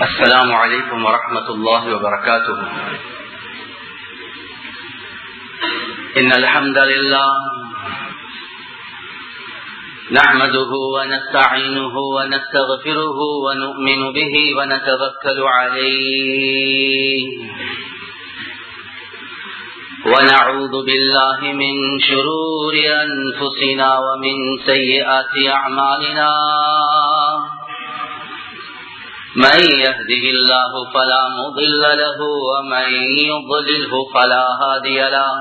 السلام عليكم ورحمة الله وبركاته إن الحمد لله نحمده ونستعينه ونستغفره ونؤمن به ونتوكل عليه ونعوذ بالله من شرور أنفسنا ومن سيئات أعمالنا من يهده الله فلا مضل له ومن يضلله فلا هادي له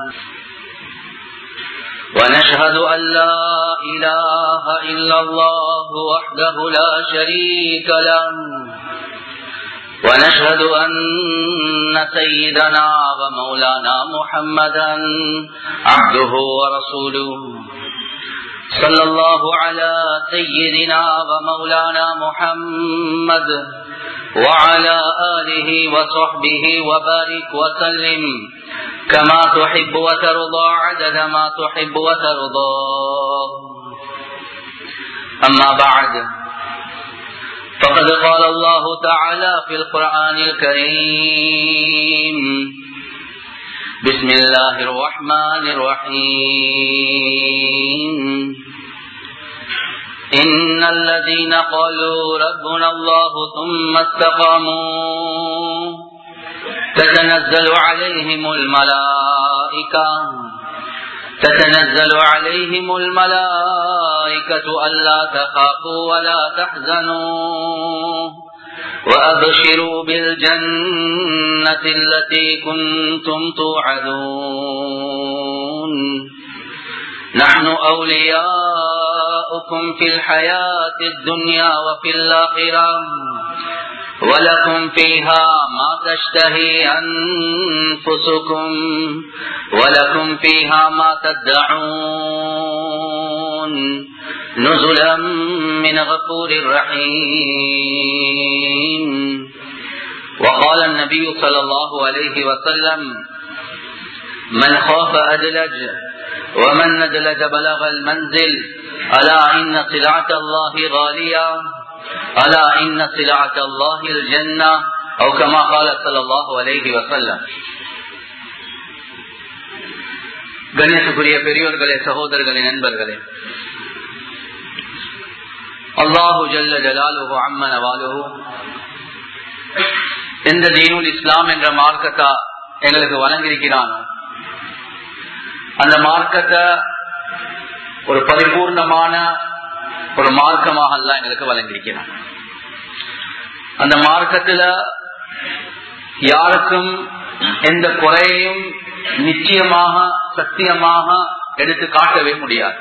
ونشهد أن لا إله إلا الله وحده لا شريك له ونشهد أن سيدنا ومولانا محمدا عبده ورسوله صلى الله على سيدنا ومولانا محمد وعلى آله وصحبه وبارك وسلم كما تحب وترضى عدد ما تحب وترضى أما بعد فقد قال الله تعالى في القرآن الكريم بسم الله الرحمن الرحيم إن الذين قالوا ربنا الله ثم استقاموا تتنزل عليهم الملائكة تتنزل عليهم الملائكة ألا تخافوا ولا تحزنوا وأبشروا بالجنة التي كنتم توعدون نحن أولياؤكم في الحياة الدنيا وفي الآخرة ولكم فيها ما تشتهي أنفسكم ولكم فيها ما تدعون نزلا من غفور رحيم وقال النبي صلى الله عليه وسلم من خاف أدلج ومن ندلج بلغ المنزل ألا إن سلعة الله غالية ألا إن سلعة الله الجنة أو كما قال صلى الله عليه وسلم கணேசக்குரிய பெரியோர்களே சகோதரர்களே நண்பர்களே அல்லாஹு ஜல்ல ஜலாலுஹு அம்மன வாலுஹு எந்த தீனுல் இஸ்லாம் என்ற மார்க்கத்தா எங்களுக்கு வழங்கியிருக்கிறானோ அந்த மார்க்கத்தை ஒரு பரிபூர்ணமான ஒரு மார்க்கமாக எல்லாம் எங்களுக்கு வழங்கியிருக்கிறான் அந்த மார்க்கத்துல யாருக்கும் எந்த குறையையும் நிச்சயமாக சத்தியமாக எடுத்து காட்டவே முடியாது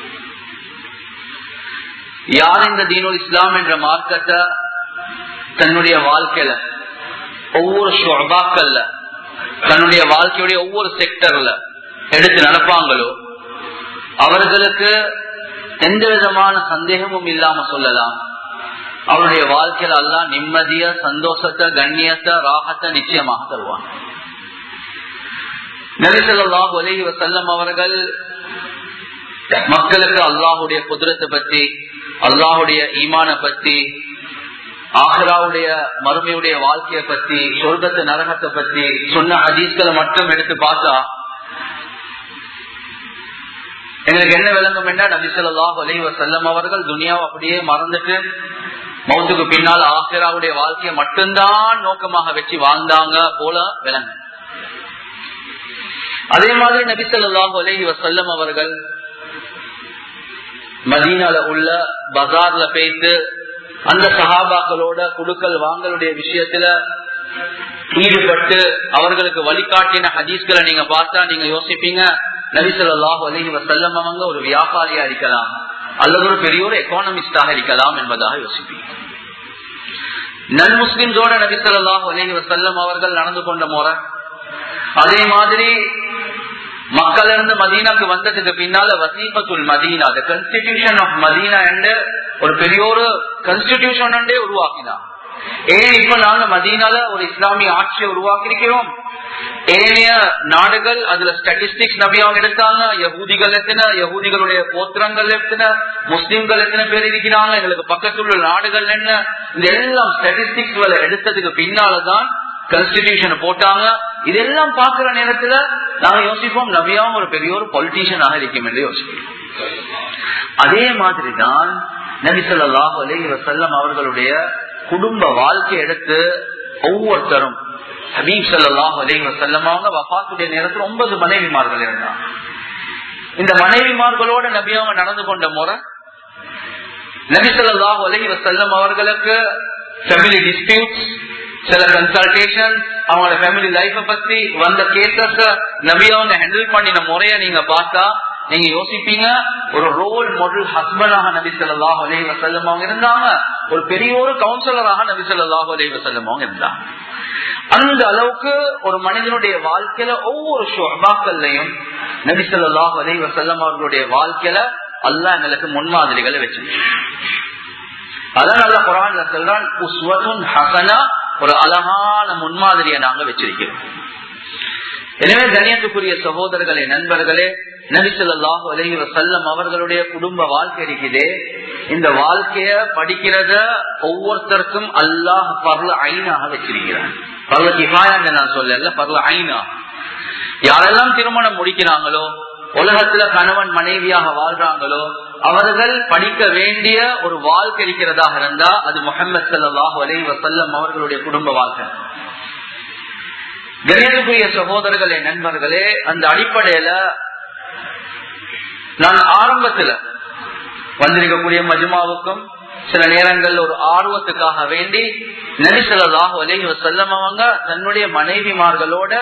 யார் இந்த தீனுல் இஸ்லாம் என்ற மார்க்கத்தை தன்னுடைய வாழ்க்கையில ஒவ்வொரு ஷொபாக்கள்ல தன்னுடைய வாழ்க்கையுடைய ஒவ்வொரு செக்டர்ல எடுத்து நடப்பாங்களோ அவர்களுக்கு எந்த விதமான சந்தேகமும் இல்லாம சொல்லலாம் அவருடைய வாழ்க்கையில எல்லாம் நிம்மதிய சந்தோஷத்தை கண்ணியத்தை ராகத்தை நிச்சயமாக தருவாங்க நரிசல்லாஹ் ஒலகி வசல்லம் அவர்கள் மக்களுக்கு அல்லாஹுடைய குதிரத்தை பத்தி அல்லாஹுடைய ஈமான பத்தி ஆஹராவுடைய மறுமையுடைய வாழ்க்கையை பத்தி சொர்க்கத்து நரகத்தை பத்தி சொன்ன ஹதீஸ்களை மட்டும் எடுத்து பார்த்தா எங்களுக்கு என்ன விளங்கும் என்றால் நபிசல்லாஹ் அலைவ செல்லம் அவர்கள் துனியாவை அப்படியே மறந்துட்டு மௌத்துக்கு பின்னால் ஆசிராவுடைய வாழ்க்கையை மட்டும்தான் நோக்கமாக வச்சு வாழ்ந்தாங்க போல விளங்கு அதே மாதிரி நபிசல்லாஹ் அலைஹி வசல்லம் அவர்கள் மதீனால உள்ள பஜார்ல பேத்து அந்த சஹாபாக்களோட குடுக்கல் வாங்கலுடைய விஷயத்துல ஈடுபட்டு அவர்களுக்கு வழிகாட்டின ஹதீஸ்களை நீங்க பார்த்தா நீங்க யோசிப்பீங்க நபிசல்லாஹு அலஹி வசல்லம் அவங்க ஒரு வியாபாரியா இருக்கலாம் அல்லது ஒரு பெரிய ஒரு எக்கானமிஸ்டாக இருக்கலாம் என்பதாக யோசிப்பீங்க நன் முஸ்லிம்ஸோட நபிசல்லாஹு அலஹி வசல்லம் அவர்கள் நடந்து கொண்ட முறை அதே மாதிரி மக்கள் இருந்து மதீனாக்கு வந்ததுக்கு பின்னால வசீபத்துல் Medina the constitution of Medina என்று ஒரு பெரிய ஒரு கன்ஸ்டிடியூஷன் உருவாக்கினான் ஏன் இப்ப நாங்க மதீனால ஒரு இஸ்லாமிய ஆட்சியை உருவாக்கி இருக்கிறோம் ஏனைய நாடுகள் அதுல ஸ்டாட்டிஸ்டிக்ஸ் நபியாக எடுத்தாங்க யகூதிகள் எத்தனை யகூதிகளுடைய கோத்திரங்கள் எத்தனை முஸ்லிம்கள் எத்தனை பேர் இருக்கிறாங்க எங்களுக்கு பக்கத்தில் உள்ள நாடுகள் என்ன இந்த எல்லாம் ஸ்டாட்டிஸ்டிக்ஸ் எடுத்ததுக்கு பின்னாலதான் கான்ஸ்டிடியூஷன் போட்டாங்க இதெல்லாம் பாக்குற நேரத்துல நாங்க யோசிப்போம் நபியாவும் ஒரு பெரிய ஒரு பொலிட்டீஷியனாக இருக்கும் என்று யோசிப்போம் அதே மாதிரிதான் நபி சொல்லாஹ் அலி வசல்லம் அவர்களுடைய குடும்ப வாழ்க்கை எடுத்து ஒவ்வொருத்தரும் ஹபீப் சல்லாஹ் அலி வசல்லம் அவங்க வபாத்துடைய நேரத்தில் ஒன்பது மனைவிமார்கள் இருந்தாங்க இந்த மனைவிமார்களோட நபி அவங்க நடந்து கொண்ட முறை நபி சொல்லாஹ் அலி வசல்லம் அவர்களுக்கு ஃபேமிலி டிஸ்பியூட்ஸ் சில கன்சல்டேஷன் அவங்களோட ஃபேமிலி லைஃப பத்தி வந்த கேசஸ் நபி அவங்க ஹேண்டில் பண்ணின முறைய நீங்க பார்த்தா நீங்க யோசிப்பீங்க ஒரு ரோல் மாடல் ஹஸ்பண்டாக நபி சொல்லாஹ் அலி வசல்லம் அவங்க இருந்தாங்க ஒரு பெரிய ஒரு கவுன்சிலராக நபி சொல்லாஹ் அலி வசல்லம் அவங்க இருந்தாங்க அந்த அளவுக்கு ஒரு மனிதனுடைய வாழ்க்கையில ஒவ்வொரு ஷோபாக்கள்லையும் நபி சொல்லாஹ் அலி வசல்லம் அவர்களுடைய வாழ்க்கையில அல்லா எங்களுக்கு முன்மாதிரிகளை வச்சிருக்கேன் அதான் நல்ல குரான் சொல்றான் உஸ்வத்துன் ஹசனா ஒரு அழகான முன்மாதிரியை நாங்க வச்சிருக்கிறோம் எனவே கணியத்துக்குரிய சகோதரர்களே நண்பர்களே நபிசல்லாஹு அலஹி வசல்லம் அவர்களுடைய குடும்ப வாழ்க்கை இருக்குதே இந்த வாழ்க்கைய படிக்கிறத ஒவ்வொருத்தருக்கும் அல்லாஹ் பர்ல ஐனாக வச்சிருக்கிறான் பர்ல கிஃபாயான்னு நான் சொல்லல பர்ல ஐனா யாரெல்லாம் திருமணம் முடிக்கிறாங்களோ உலகத்துல கணவன் மனைவியாக வாழ்றாங்களோ அவர்கள் படிக்க வேண்டிய ஒரு வாழ்க்கை இருக்கிறதாக இருந்தா அது முகமது சல்லாஹு அலி வசல்லம் அவர்களுடைய குடும்ப வாழ்க்கை கணியத்துக்குரிய சகோதரர்களே நண்பர்களே அந்த அடிப்படையில நான் ஆரம்பத்துல வந்திருக்கக்கூடிய மஜ்மாவுக்கும் சில நேரங்கள் ஒரு ஆர்வத்துக்காக வேண்டி நபிசல்லாஹு அலஹி வசல்லம் அவங்க தன்னுடைய மனைவிமார்களோட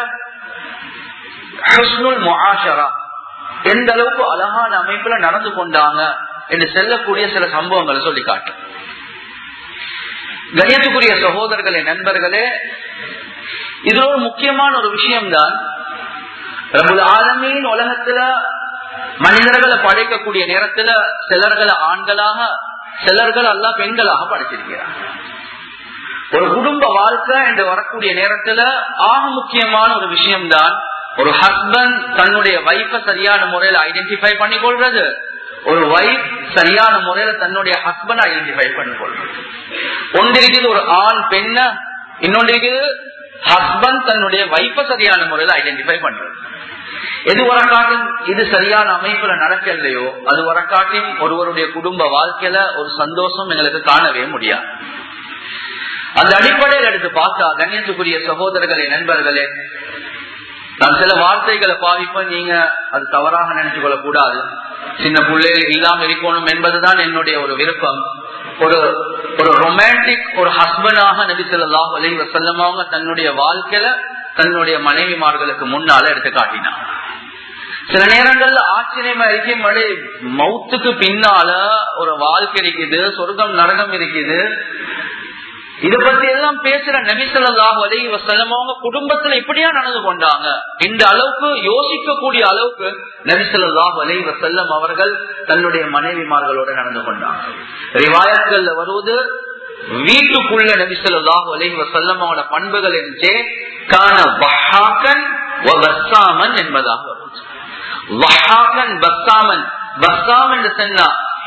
எந்த அளவுக்கு அழகான அமைப்புல நடந்து கொண்டாங்க என்று செல்லக்கூடிய சில சம்பவங்களை சொல்லி காட்டு கணியத்துக்குரிய சகோதரர்களே நண்பர்களே இது ஒரு முக்கியமான ஒரு விஷயம்தான் ரபுல் ஆலமீன் உலகத்துல மனிதர்களை படைக்கக்கூடிய நேரத்துல சிலர்களை ஆண்களாக சிலர்கள் அல்ல பெண்களாக படைச்சிருக்கிறார் ஒரு குடும்ப வாழ்க்கை என்று வரக்கூடிய நேரத்துல ஆக முக்கியமான ஒரு விஷயம்தான் ஒரு ஹஸ்பண்ட் தன்னுடைய வைஃப சரியான முறையில ஐடென்டிஃபை பண்ணி கொள்றது ஒரு வைஃப் சரியான முறையில தன்னுடைய ஹஸ்பண்ட் ஐடென்டிஃபை பண்ணி கொள்றது ஒன்று இருக்குது ஒரு ஆண் பெண்ண இன்னொன்று இருக்குது ஹஸ்பண்ட் தன்னுடைய வைஃப சரியான முறையில ஐடென்டிஃபை பண்றது எது வரக்காட்டும் இது சரியான அமைப்புல நடக்கலையோ அது வரக்காட்டின் ஒருவருடைய குடும்ப வாழ்க்கையில ஒரு சந்தோஷம் எங்களுக்கு காணவே முடியாது அந்த அடிப்படையில் எடுத்து பார்த்தா கண்ணியத்துக்குரிய சகோதரர்களே நண்பர்களே நான் சில வார்த்தைகளை பாவிப்பேன் நீங்க அது தவறாக நினைச்சு கொள்ள கூடாது சின்ன பிள்ளைகள் இல்லாம இருக்கணும் என்பதுதான் என்னுடைய ஒரு விருப்பம் ஒரு ஒரு ரொமான்டிக் ஒரு ஹஸ்பண்டாக நபி சொல்லாஹ் அலி வசல்லமாக தன்னுடைய வாழ்க்கையில தன்னுடைய மனைவிமார்களுக்கு முன்னால எடுத்து காட்டினான் சில நேரங்கள்ல ஆச்சரியமா இருக்கும் மவுத்துக்கு பின்னால ஒரு வாழ்க்கை இருக்குது சொர்க்கம் நரகம் இருக்குது இத பத்தி எல்லாம் பேசுற நபிசல்லாஹு அலி வசல்லம் அவங்க குடும்பத்துல இப்படியா நடந்து கொண்டாங்க இந்த அளவுக்கு யோசிக்கக்கூடிய அளவுக்கு நபிசல்லாஹு அலி வசல்லம் அவர்கள் தன்னுடைய மனைவிமார்களோட நடந்து கொண்டாங்க ரிவாயத்கள்ல வருவது வீட்டுக்குள்ள நபிசல்லாஹு அலி வசல்லம் அவனோட பண்புகள் இருந்துச்சே காண வஹாக்கன் வசாமன் என்பதாக வருது வஹாக்கன் பஸ்ஸாமன் பஸ்ஸாம் என்று சொன்னா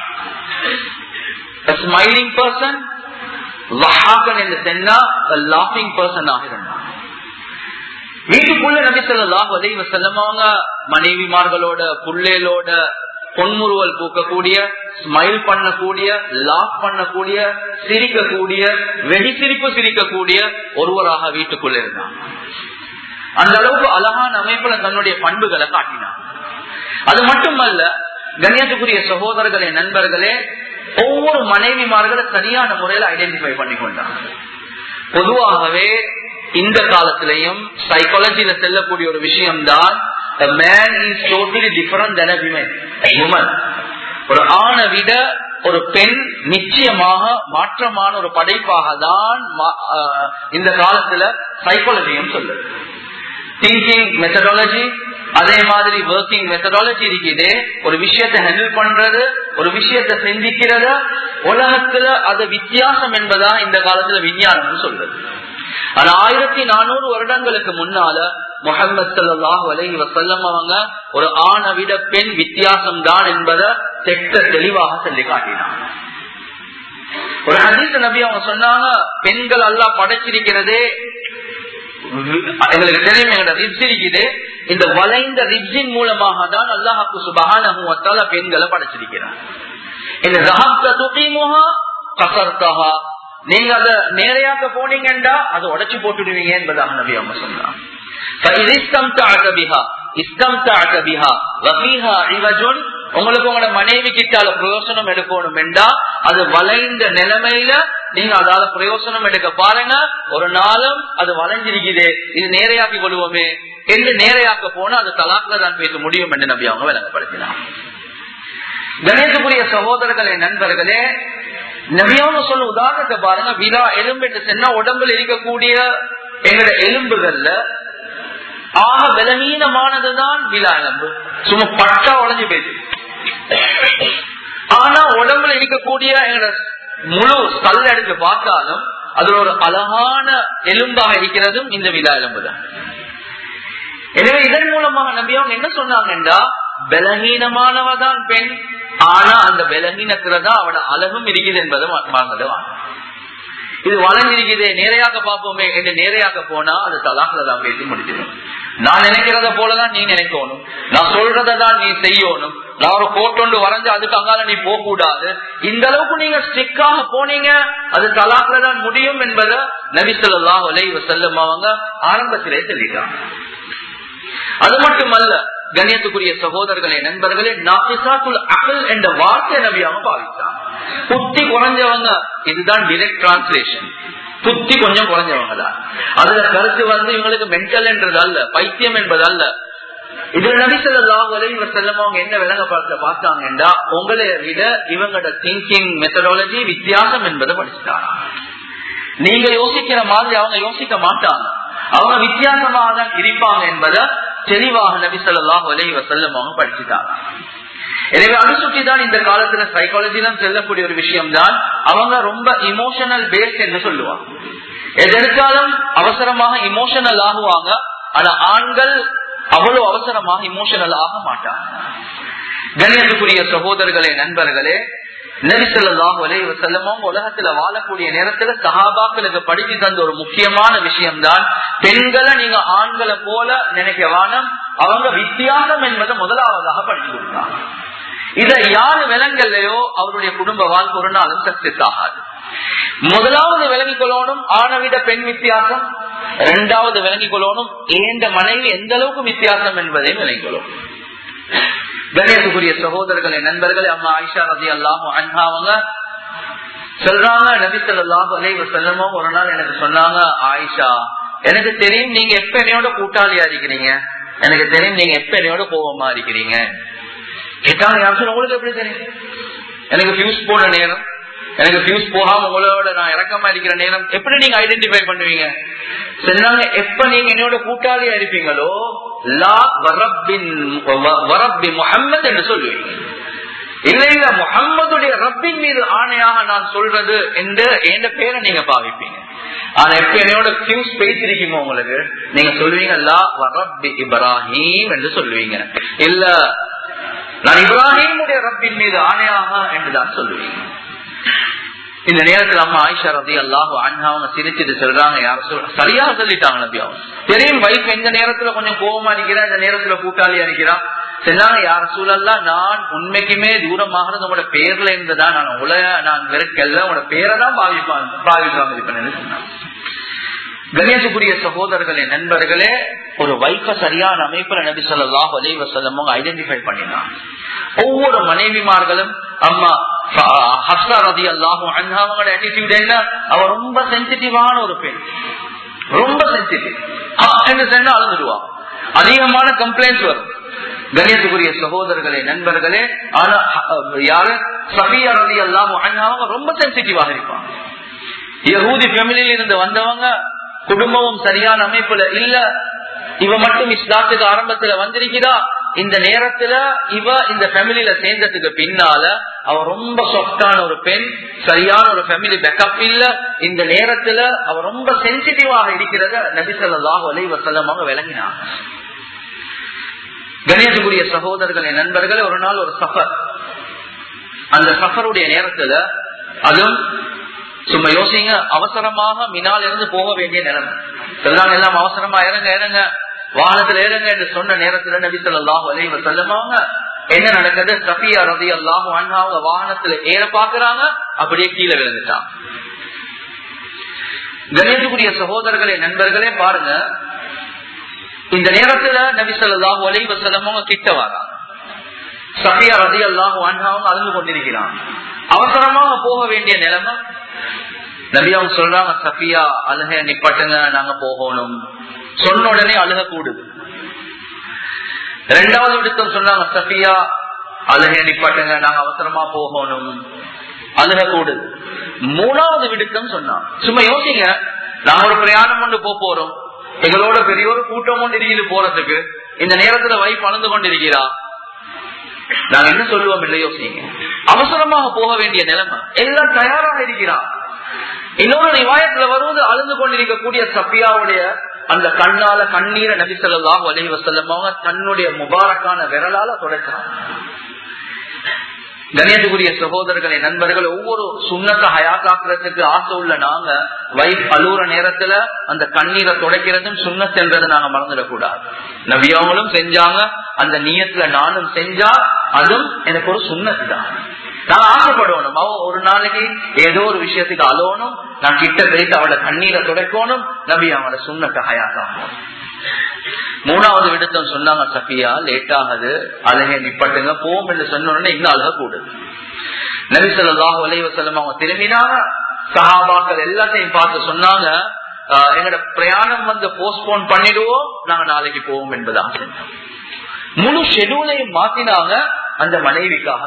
ஸ்மைலிங் பர்சன் வஹாக்கன் என்று சொன்னா லாஃபிங் பர்சன் ஆக இருந்தான் வீட்டுக்குள்ள நபி சொல்லாஹ் உதவி செல்லமாங்க மனைவிமார்களோட புள்ளேலோட பொன்முறுவல் பூக்கக்கூடிய ஸ்மைல் பண்ணக்கூடிய லாஃப் பண்ணக்கூடிய சிரிக்கக்கூடிய வெடி சிரிப்பு சிரிக்கக்கூடிய ஒருவராக வீட்டுக்குள்ள இருந்தான் அந்த அளவுக்கு அழகான அமைப்புல தன்னுடைய பண்புகளை காட்டினான் அது மட்டுமல்ல கண்ணியத்துக்குரிய சகோதரர்களே நண்பர்களே ஒவ்வொரு மனைவிமார்களை சரியான முறையில ஐடென்டிஃபை பண்ணி கொண்டாங்க பொதுவாகவே இந்த காலத்திலையும் சைக்காலஜியில செல்லக்கூடிய ஒரு விஷயம் தான் ஒரு ஆணை விட ஒரு பெண் நிச்சயமாக மாற்றமான ஒரு படைப்பாக தான் இந்த காலத்துல சைக்காலஜியும் சொல்லுது திங்கிங் மெத்தடாலஜி அதே மாதிரி ஒர்க்கிங் மெத்தடாலஜி இருக்குது ஒரு விஷயத்தை ஹேண்டில் பண்றது ஒரு விஷயத்தை சிந்திக்கிறது உலகத்துல அது வித்தியாசம் என்பதா இந்த காலத்துல விஞ்ஞானம் சொல்றது ஆனா ஆயிரத்தி நானூறு வருடங்களுக்கு முன்னால முகமது சல்லாஹ் அலஹி வசல்லம் அவங்க ஒரு ஆணை விட பெண் வித்தியாசம் தான் என்பதை தெட்ட தெளிவாக சொல்லி காட்டினாங்க ஒரு ஹதீஸ் நபி அவங்க சொன்னாங்க பெண்கள் எல்லாம் படைச்சிருக்கிறதே எங்களுக்கு தெரியும் எங்களோட ரிப்ஸ் இருக்குது இந்த வளைந்த ரிப்ஸின் மூலமாக தான் அல்லாஹாக்கு சுபகான பெண்களை படைச்சிருக்கிறார் இந்த கசர்த்தகா நீங்க அத நேரையாக்க போனீங்கன்றா அதை உடச்சு போட்டுடுவீங்க என்பதாக நபி அவங்க சொன்னாங்க உங்களுக்கு உங்களோட மனைவி கிட்டால பிரயோசனம் எடுக்கணும் என்றா அது வளைந்த நிலைமையில நீங்க அதால பிரயோசனம் எடுக்க பாருங்க ஒரு நாளும் அது வளைஞ்சிருக்குது இது நேரையாக்கி கொள்வோமே என்று நேரையாக்க போனா அது தலாக்ல தான் பேச முடியும் என்று நம்பி அவங்க விளங்கப்படுத்தினார் கணேசபுரிய சகோதரர்களே நண்பர்களே நபியாவங்க சொல்ல உதாரணத்தை பாருங்க விழா எலும்பு என்று சொன்னா உடம்புல இருக்கக்கூடிய எங்களோட எலும்புகள்ல ஆக பலவீனமானதுதான் விழா எலும்பு சும்மா பட்டா உடஞ்சு போயிடுது ஆனா உடம்புல இருக்கக்கூடிய எங்களோட முழு கல் எடுத்து பார்த்தாலும் அதுல ஒரு அழகான எலும்பாக இருக்கிறதும் இந்த விழா எலும்பு தான் எனவே இதன் மூலமாக நம்பியவங்க என்ன சொன்னாங்கன்னா பலகீனமானவதான் பெண் ஆனா அந்த பலகீனத்துலதான் அவட அழகும் இருக்குது என்பதை மறந்தது இது வளைஞ்சிருக்குது நேரையாக பார்ப்போமே என்று நேரையாக போனா அது தலாக்குல தான் பேசி முடிச்சிடும் நான் நினைக்கிறத போலதான் நீ நினைக்கணும் நான் சொல்றதான் நீ செய்யணும் நான் ஒரு கோட்டொண்டு வரைஞ்சு அதுக்கு அங்கால நீ போக கூடாது இந்த அளவுக்கு நீங்க ஸ்ட்ரிக்டாக போனீங்க அது தலாக்குல தான் முடியும் என்பதை நபிசல்லா ஒலை செல்லும் அவங்க ஆரம்பத்திலே சொல்லிட்டாங்க அது மட்டுமல்ல கண்ணியத்துக்குரிய சகோதரர்களே நண்பர்களே நாபிசாக்குள் அகல் என்ற வார்த்தை நபியாக பாவித்தான் புத்தி குறைஞ்சவங்க இதுதான் டிரெக்ட் டிரான்ஸ்லேஷன் புத்தி கொஞ்சம் குறைஞ்சவங்க தான் அதுல கருத்து வந்து இவங்களுக்கு மென்டல் என்றது அல்ல பைத்தியம் என்பது அல்ல இதுல நபிசல்லாஹ் இவர் செல்லம் அவங்க என்ன விளங்கப்படுத்த பார்த்தாங்கன்னா உங்களை விட இவங்களோட திங்கிங் மெத்தடாலஜி வித்தியாசம் என்பதை படிச்சுட்டாங்க நீங்க யோசிக்கிற மாதிரி அவங்க யோசிக்க மாட்டாங்க அவங்க வித்தியாசமாக தான் இருப்பாங்க என்பதை தெளிவாக நபி சொல்லாஹ் அலை வசல்லம் அவங்க படிச்சுட்டாங்க எனவே அது சுற்றிதான் இந்த காலத்துல சைக்காலஜிலாம் செல்லக்கூடிய ஒரு விஷயம் தான் அவங்க ரொம்ப இமோஷனல் பேஸ்ட் என்று சொல்லுவாங்க எதற்காலும் அவசரமாக இமோஷனல் ஆகுவாங்க ஆனா ஆண்கள் அவ்வளவு அவசரமாக இமோஷனல் ஆக மாட்டாங்க கணியத்துக்குரிய சகோதரர்களே நண்பர்களே நெரிசல்லாஹ் வலைவ செல்லமும் உலகத்துல வாழக்கூடிய நேரத்துல சஹாபாக்களுக்கு படித்து தந்த ஒரு முக்கியமான விஷயம் தான் பெண்களை நீங்க ஆண்களை போல நினைக்க வானம் அவங்க வித்தியாசம் என்பதை முதலாவதாக படித்து கொடுத்தாங்க இதை யாரு விலங்கல்லையோ அவருடைய குடும்ப வாழ்க்கை ஒரு நாளும் சக்சஸ் ஆகாது முதலாவது விளங்கிக் கொள்ளணும் ஆணை விட பெண் வித்தியாசம் இரண்டாவது விளங்கிக் கொள்ளணும் ஏண்ட மனைவி எந்த அளவுக்கு வித்தியாசம் என்பதையும் விளங்கிக் கொள்ளணும் கணேசுக்குரிய சகோதரர்களே நண்பர்களே அம்மா ஆயிஷா ரதி அல்லாம அண்ணா அவங்க சொல்றாங்க நபிசல்லாஹு அலைவ செல்லமோ ஒரு நாள் எனக்கு சொன்னாங்க ஆயிஷா எனக்கு தெரியும் நீங்க எப்ப என்னையோட கூட்டாளியா இருக்கிறீங்க எனக்கு தெரியும் நீங்க எப்ப என்னையோட கோபமா இருக்கிறீங்க கேட்டாங்க யாரும் சொல்ல உங்களுக்கு எப்படி தெரியும் எனக்கு பியூஸ் போன நேரம் எனக்கு பியூஸ் போகாம உங்களோட நான் இறக்கமா இருக்கிற நேரம் எப்படி நீங்க ஐடென்டிஃபை பண்ணுவீங்க சொன்னாங்க எப்ப நீங்க என்னோட கூட்டாளியா இருப்பீங்களோ லா வரப்பின் வரப்பி முகம்மது என்று சொல்லுவீங்க இல்ல இல்ல முகம்மதுடைய ரப்பின் மீது ஆணையாக நான் சொல்றது என்று எந்த பேரை நீங்க பாவிப்பீங்க ஆனா எப்ப என்னோட பியூஸ் பேசிருக்கீங்க உங்களுக்கு நீங்க சொல்லுவீங்க லா வரப்பி இப்ராஹிம் என்று சொல்லுவீங்க இல்ல நான் இப்ராஹிமுடைய ரப்பின் மீது ஆணையாக என்றுதான் சொல்லுவீங்க இந்த நேரத்துல அம்மா ஆயிஷா ரதி அல்லாஹு அண்ணா அவங்க சிரிச்சுட்டு சொல்றாங்க யார சொல் சரியா சொல்லிட்டாங்க நபி அவங்க தெரியும் வைஃப் எந்த நேரத்துல கொஞ்சம் கோபமா இருக்கிறா இந்த நேரத்துல கூட்டாளியா இருக்கிறான் சொன்னாங்க யார சூழல்லா நான் உண்மைக்குமே தூரமாகிறது உங்களோட பேர்ல இருந்துதான் நான் உலக நான் வெறுக்கல்ல உங்களோட பேரை தான் பாவிப்பான் பாவிப்பாங்க இருப்பேன் சொன்னாங்க கணேசக்குரிய சகோதரர்களே நண்பர்களே ஒரு வைஃப சரியான அமைப்புல நபி சொல்லாஹ் அலைவ செல்லமோ ஐடென்டிஃபை பண்ணினான் ஒவ்வொரு மனைவிமார்களும் அம்மா ஹஸ்ரா ரதி அல்லாஹும் அவங்களோட ஆட்டிடியூட் என்ன அவ ரொம்ப சென்சிட்டிவான ஒரு பெண் ரொம்ப சென்சிட்டிவ் என்று சொன்னா அழுதுடுவான் அதிகமான கம்ப்ளைண்ட்ஸ் வரும் கணேசக்குரிய சகோதரர்களே நண்பர்களே ஆனா யாரு சபியா ரதி அல்லாஹும் அவங்க ரொம்ப சென்சிட்டிவாக இருப்பாங்க யகூதி ஃபேமிலியில இருந்து வந்தவங்க குடும்பமும் சரியான அமைப்புல இல்ல இவ மட்டும் இஸ்லாத்துக்கு ஆரம்பத்துல வந்திருக்கிறா இந்த நேரத்துல இவ இந்த ஃபேமிலியில சேர்ந்ததுக்கு பின்னால அவ ரொம்ப சொஃப்டான ஒரு பெண் சரியான ஒரு ஃபேமிலி பேக்கப் இல்ல இந்த நேரத்துல அவ ரொம்ப சென்சிட்டிவாக இருக்கிறத நபிசல்லாஹ் அலி வசல்லம் அவங்க விளங்கினாங்க கணேசகுரிய சகோதரர்களே நண்பர்களே ஒரு நாள் ஒரு சஃபர் அந்த சஃபருடைய நேரத்துல அதுவும் சும்மா யோசிங்க அவசரமாக மினால் இருந்து போக வேண்டிய நிலைமை எல்லாம் எல்லாம் அவசரமா இறங்க இறங்க வாகனத்துல இறங்க என்று சொன்ன நேரத்துல நபி சொல்லாஹ் அலைவ செல்லமாங்க என்ன நடக்குது சஃபியா ரதி அல்லாஹ் அவங்க வாகனத்துல ஏற பாக்குறாங்க அப்படியே கீழே விழுந்துட்டான் கணேசகுரிய சகோதரர்களே நண்பர்களே பாருங்க இந்த நேரத்துல நபி சொல்லாஹ் அலைவ செல்லமவங்க கிட்ட வராங்க சஃபியா ரதி அல்லாஹ் அவங்க அழுந்து கொண்டிருக்கிறான் அவசரமாக போக வேண்டிய நிலைமை நபி அவங்க சொல்றாங்க சஃபியா அழுக நிப்பாட்டுங்க நாங்க போகணும் சொன்ன உடனே அழுக கூடுது ரெண்டாவது விடுத்தம் சொன்னாங்க சஃபியா அழுக நிப்பாட்டுங்க நாங்க அவசரமா போகணும் அழுக கூடுது மூணாவது விடுத்தம் சொன்னாங்க சும்மா யோசிங்க நாங்க ஒரு பிரயாணம் கொண்டு போறோம் எங்களோட பெரிய ஒரு கூட்டம் கொண்டு இருக்குது போறதுக்கு இந்த நேரத்துல வைப் அழுந்து கொண்டிருக்கிறா நாங்க என்ன சொல்லுவோம் இல்லை யோசிங்க அவசரமாக போக வேண்டிய நிலைமை எல்லாம் தயாராக இருக்கிறான் இன்னொரு நிவாயத்துல வருவது அழுந்து கொண்டிருக்கக்கூடிய சப்பியாவுடைய அந்த கண்ணால கண்ணீரை நபி சொல்லலாம் வலி வசல்லம் அவங்க தன்னுடைய முபாரக்கான விரலால தொடக்கிறான் கணேசகுரிய சகோதரர்களை நண்பர்கள் ஒவ்வொரு சுண்ணத்தை ஹயாத்தாக்குறதுக்கு ஆசை உள்ள நாங்க வயிறு அழுகுற நேரத்துல அந்த கண்ணீரை துடைக்கிறதும் சுண்ணத் என்றதை நாங்க மறந்துடக்கூடாது நவியவங்களும் செஞ்சாங்க அந்த நீயத்துல நானும் செஞ்சா அதுவும் எனக்கு ஒரு சுண்ணத்து தான் நான் ஆசைப்படணும் அவ ஒரு நாளைக்கு ஏதோ ஒரு விஷயத்துக்கு அலோனும் நான் கிட்ட போயிட்டு அவளோட கண்ணீரை துடைக்கணும் நபி அவனோட சுண்ணத்தை ஹயாத்தாகணும் மூணாவது விடுத்தம் சொன்னாங்க சஃபியா லேட் ஆகுது அழகே நிப்பட்டுங்க போம் என்று சொன்ன உடனே இன்னும் அழக கூடுது நபி சொல்லாஹ் வலைவ செல்லம் அவங்க திரும்பினாங்க சஹாபாக்கள் எல்லாத்தையும் பார்த்து சொன்னாங்க எங்களோட பிரயாணம் வந்து போஸ்ட்போன் பண்ணிடுவோம் நாங்க நாளைக்கு போவோம் என்பதாக முழு ஷெடியூலையும் மாத்தினாங்க அந்த மனைவிக்காக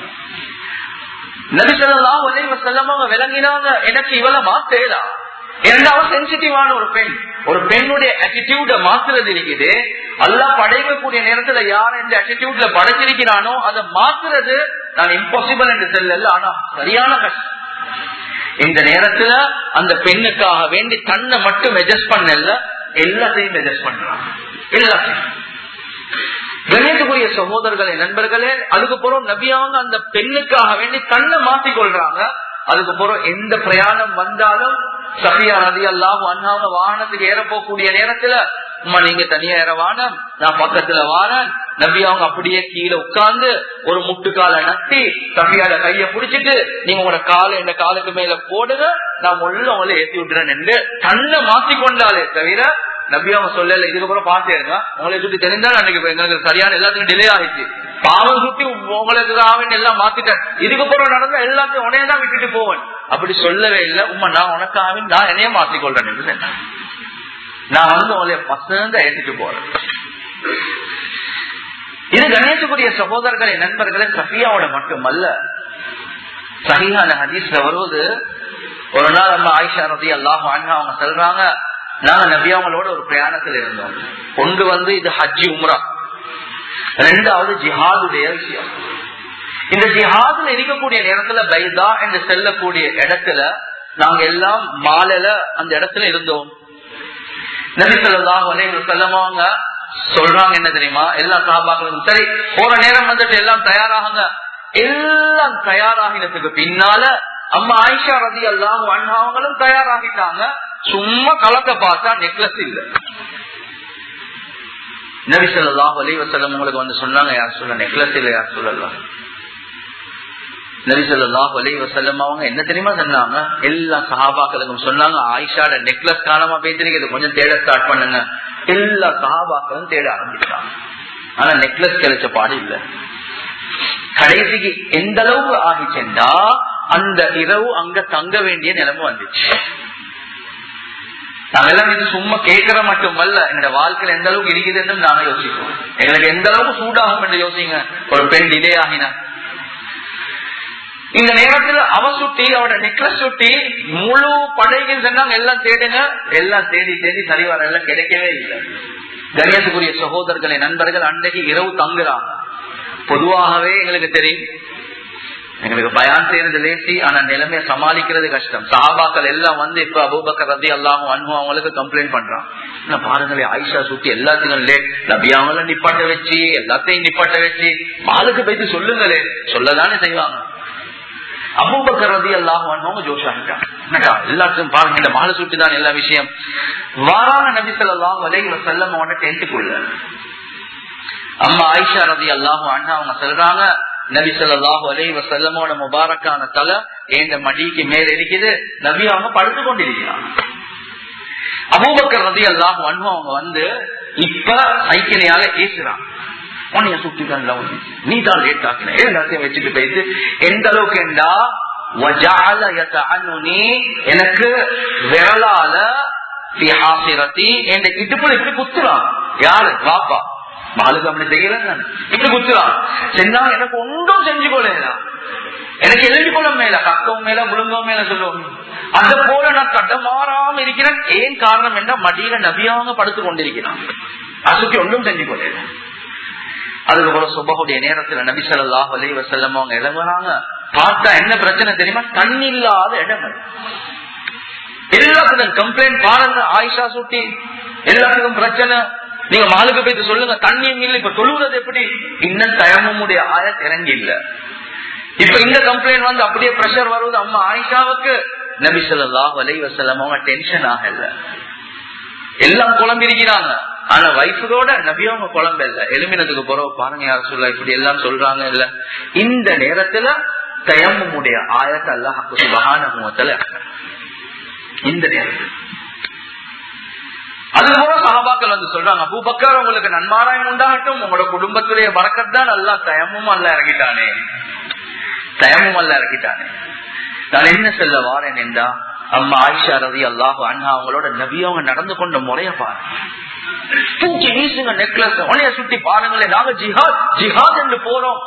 நபிசல்லாம் வலைவ செல்லம் அவங்க விளங்கினாங்க எனக்கு இவளை மாத்தேடா இரண்டாவது சென்சிட்டிவான ஒரு பெண் ஒரு பெண்ணுடைய அட்டிடியூட மாத்துறது இருக்குது அல்லா படைக்கக்கூடிய நேரத்துல யார் இந்த அட்டிடியூட்ல படைச்சிருக்கிறானோ அதை மாத்துறது நான் இம்பாசிபிள் என்று சொல்லல ஆனா சரியான கஷ்டம் இந்த நேரத்துல அந்த பெண்ணுக்காக வேண்டி தன்னை மட்டும் அட்ஜஸ்ட் பண்ணல எல்லாத்தையும் அட்ஜஸ்ட் பண்றான் எல்லாத்தையும் கணேசக்குரிய சகோதரர்களே நண்பர்களே அதுக்கு பிறகு நபியாங்க அந்த பெண்ணுக்காக வேண்டி தன்னை மாத்திக் கொள்றாங்க அதுக்கு பிறகு எந்த பிரயாணம் வந்தாலும் சஃபியா நதி எல்லாம் அண்ணாவ வாகனத்துக்கு ஏற போகக்கூடிய நேரத்துல அம்மா நீங்க தனியா ஏற வானம் நான் பக்கத்துல வாரன் நபி அவங்க அப்படியே கீழே உட்கார்ந்து ஒரு முட்டுக்கால நட்டி சஃபியால கைய புடிச்சிட்டு நீங்க உங்களோட காலை இந்த காலுக்கு மேல போடுங்க நான் உள்ள உங்களை ஏற்றி விட்டுறேன் என்று தன்னை மாத்திக்கொண்டாலே தவிர நபி அவங்க சொல்லல இதுக்கப்புறம் பாத்துருங்க உங்களை சுத்தி தெரிஞ்சா அன்னைக்கு எங்களுக்கு சரியான எல்லாத்துக்கும் டிலே ஆயிடுச்சு பாவம் சுத்தி உங்களுக்கு ஆவின் எல்லாம் மாத்திட்டேன் இதுக்கப்புறம் நடந்த எல்லாத்தையும் உடனே தான் விட்டுட்டு போவேன் அப்படி சொல்லவே இல்லை உமா நான் உனக்கு ஆவின் நான் என்னையே மாத்திக்கொள்றேன் என்று சொன்னேன் நான் வந்து உங்களை பசங்க ஏற்றிட்டு போறேன் இது கணேசக்குரிய சகோதரர்களை நண்பர்களை சஃபியாவோட மட்டுமல்ல சரியான ஹதீஸ்ல வருவது ஒரு நாள் நம்ம ஆயிஷா ரதி அல்லாஹ் அவங்க சொல்றாங்க நாங்க நபியாவங்களோட ஒரு பிரயாணத்தில் இருந்தோம் ஒன்று வந்து இது ஹஜ்ஜி உம்ரா ரெண்டாவது ஜிஹாதுடைய விஷயம் இந்த ஜிஹாதுல இருக்கக்கூடிய நேரத்துல பைதா என்று செல்லக்கூடிய இடத்துல நாங்க எல்லாம் மாலையில அந்த இடத்துல இருந்தோம் நபிசல்லாஹ் செல்லமாங்க சொல்றாங்க என்ன தெரியுமா எல்லா சாபாக்களும் சரி போற நேரம் வந்துட்டு எல்லாம் தயாராகுங்க எல்லாம் தயாராகினதுக்கு பின்னால அம்மா ஆயிஷா ரதி எல்லாம் அவங்களும் தயாராகிட்டாங்க சும்மா கலக்க பார்த்தா நெக்லஸ் இல்ல நபி சொல்லாஹ் அலி வசல்லம் உங்களுக்கு வந்து சொன்னாங்க யார் சொல்ல நெக்லஸ் இல்ல யார் சொல்லலாம் நபி சொல்லாஹ் அலி வசல்லம் அவங்க என்ன தெரியுமா சொன்னாங்க எல்லா சஹாபாக்களுக்கும் சொன்னாங்க ஆயிஷாட நெக்லஸ் காணாம பேசிருக்கிறது கொஞ்சம் தேட ஸ்டார்ட் பண்ணுங்க எல்லா சஹாபாக்களும் தேட ஆரம்பிச்சாங்க ஆனா நெக்லஸ் கிடைச்ச பாடு இல்ல கடைசிக்கு எந்த அளவுக்கு ஆகிச்சென்றா அந்த இரவு அங்க தங்க வேண்டிய நிலைமை வந்துச்சு நாங்கெல்லாம் இது சும்மா கேட்கற மட்டுமல்ல எங்க வாழ்க்கையில எந்த அளவுக்கு இருக்குதுன்னு நாங்க யோசிப்போம் எங்களுக்கு எந்த அளவுக்கு சூடாகும் என்று யோசிங்க ஒரு பெண் டிலே ஆகினா இந்த நேரத்துல அவ சுட்டி அவட நெக்லஸ் சுட்டி முழு படைகள் சொன்னாங்க எல்லாம் தேடுங்க எல்லாம் தேடி தேடி சரி வர எல்லாம் கிடைக்கவே இல்லை கணேசக்குரிய சகோதரர்களை நண்பர்கள் அன்றைக்கு இரவு தங்குறாங்க பொதுவாகவே எங்களுக்கு தெரியும் எங்களுக்கு பயான் செய்யறது லேசி ஆனா நிலைமையை சமாளிக்கிறது கஷ்டம் சஹாபாக்கள் எல்லாம் வந்து இப்ப அபூபக்கர் ரதி அல்லாஹும் அன்பு அவங்களுக்கு கம்ப்ளைண்ட் பண்றான் பாருங்களேன் ஆயிஷா சுத்தி எல்லாத்தையும் லேட் நபியாவங்கள நிப்பாட்ட வச்சு எல்லாத்தையும் நிப்பாட்ட வச்சு மாலுக்கு போயிட்டு சொல்லுங்களே சொல்லதானே செய்வாங்க அபூபக்கர் ரதி அல்லாஹும் அன்பவங்க ஜோஷாகிட்டாங்க என்னக்கா எல்லாத்தையும் பாருங்க இந்த மாலை சுட்டி தான் எல்லா விஷயம் வாராங்க நபி சொல்லலாம் வலை செல்லம் அவன டென்ட்டுக்குள்ள அம்மா ஆயிஷா ரதி அல்லாஹும் அண்ணா அவங்க சொல்றாங்க நபி சொல்லாஹு அலை வசல்லமோட முபாரக்கான தலை எந்த மடிக்கு மேல இருக்குது நபி அவங்க படுத்து கொண்டிருக்கிறாங்க அபூபக்கர் ரதி அல்லாஹு அன்பு அவங்க வந்து இப்ப சைக்கிளையால ஏசுறாங்க உன்னைய சுட்டிதான் நீ தான் லேட் ஆக்கின எல்லாத்தையும் வச்சுட்டு போயிட்டு எந்த அளவுக்கு என்றா எனக்கு விரலால என் இடுப்புல இப்படி குத்துறான் யாரு வாப்பா மாலுக்கு அப்படி செய்யல இப்படி குத்துறான் செஞ்சா எனக்கு ஒன்றும் செஞ்சு கொள்ளலாம் எனக்கு எழுதி கொள்ள மேல கக்கவும் மேல முழுங்கவும் மேல சொல்லுவோம் அத போல நான் தடமாறாம இருக்கிறேன் ஏன் காரணம் என்ன மடியில நபியாக படுத்து கொண்டிருக்கிறான் அசுக்கு ஒன்றும் செஞ்சு கொள்ளல அதுக்கப்புறம் சுபகுடைய நேரத்துல நபி சொல்லாஹ் அலி வசல்லம் அவங்க இளங்குறாங்க பார்த்தா என்ன பிரச்சனை தெரியுமா தண்ணி இல்லாத இடம் எல்லாத்துக்கும் கம்ப்ளைண்ட் பாருங்க ஆயிஷா சுட்டி எல்லாத்துக்கும் பிரச்சனை நீங்க மாலுக்கு போயிட்டு சொல்லுங்க தண்ணியும் இல்லை இப்ப தொழுவது எப்படி இன்னும் தயமுடைய ஆயத் இறங்கி இல்ல இப்ப இந்த கம்ப்ளைண்ட் வந்து அப்படியே பிரஷர் வருவது அம்மா ஆயிஷாவுக்கு நபி சொல்லாஹ் அலை வசல்லம் அவங்க டென்ஷன் ஆகல எல்லாம் குழம்பிருக்கிறாங்க ஆனா வைஃபோட நபியவங்க குழம்பு இல்ல எலுமினத்துக்கு போறவ பாருங்க யார சொல்ல இப்படி எல்லாம் சொல்றாங்க இல்ல இந்த நேரத்துல தயமுடைய ஆயத்தை அல்லாஹ் சுபகான இந்த நேரத்தில் அதுக்கப்புறம் சகாபாக்கள் வந்து சொல்றாங்க பூபக்கர் உங்களுக்கு நன்மாராயம் உண்டாகட்டும் உங்களோட குடும்பத்துடைய பறக்கத் தான் நல்லா தயமும் அல்ல இறங்கிட்டானே தயமும் அல்ல இறங்கிட்டானே நான் என்ன சொல்ல வாரேன் என்றா அம்மா ஆயிஷா ரவி அல்லாஹு அண்ணா அவங்களோட நபி அவங்க நடந்து கொண்ட முறைய பாருங்க தூக்கி வீசுங்க நெக்லஸ் உனைய சுட்டி பாருங்களேன் நாங்க ஜிஹாத் ஜிஹாத் என்று போறோம்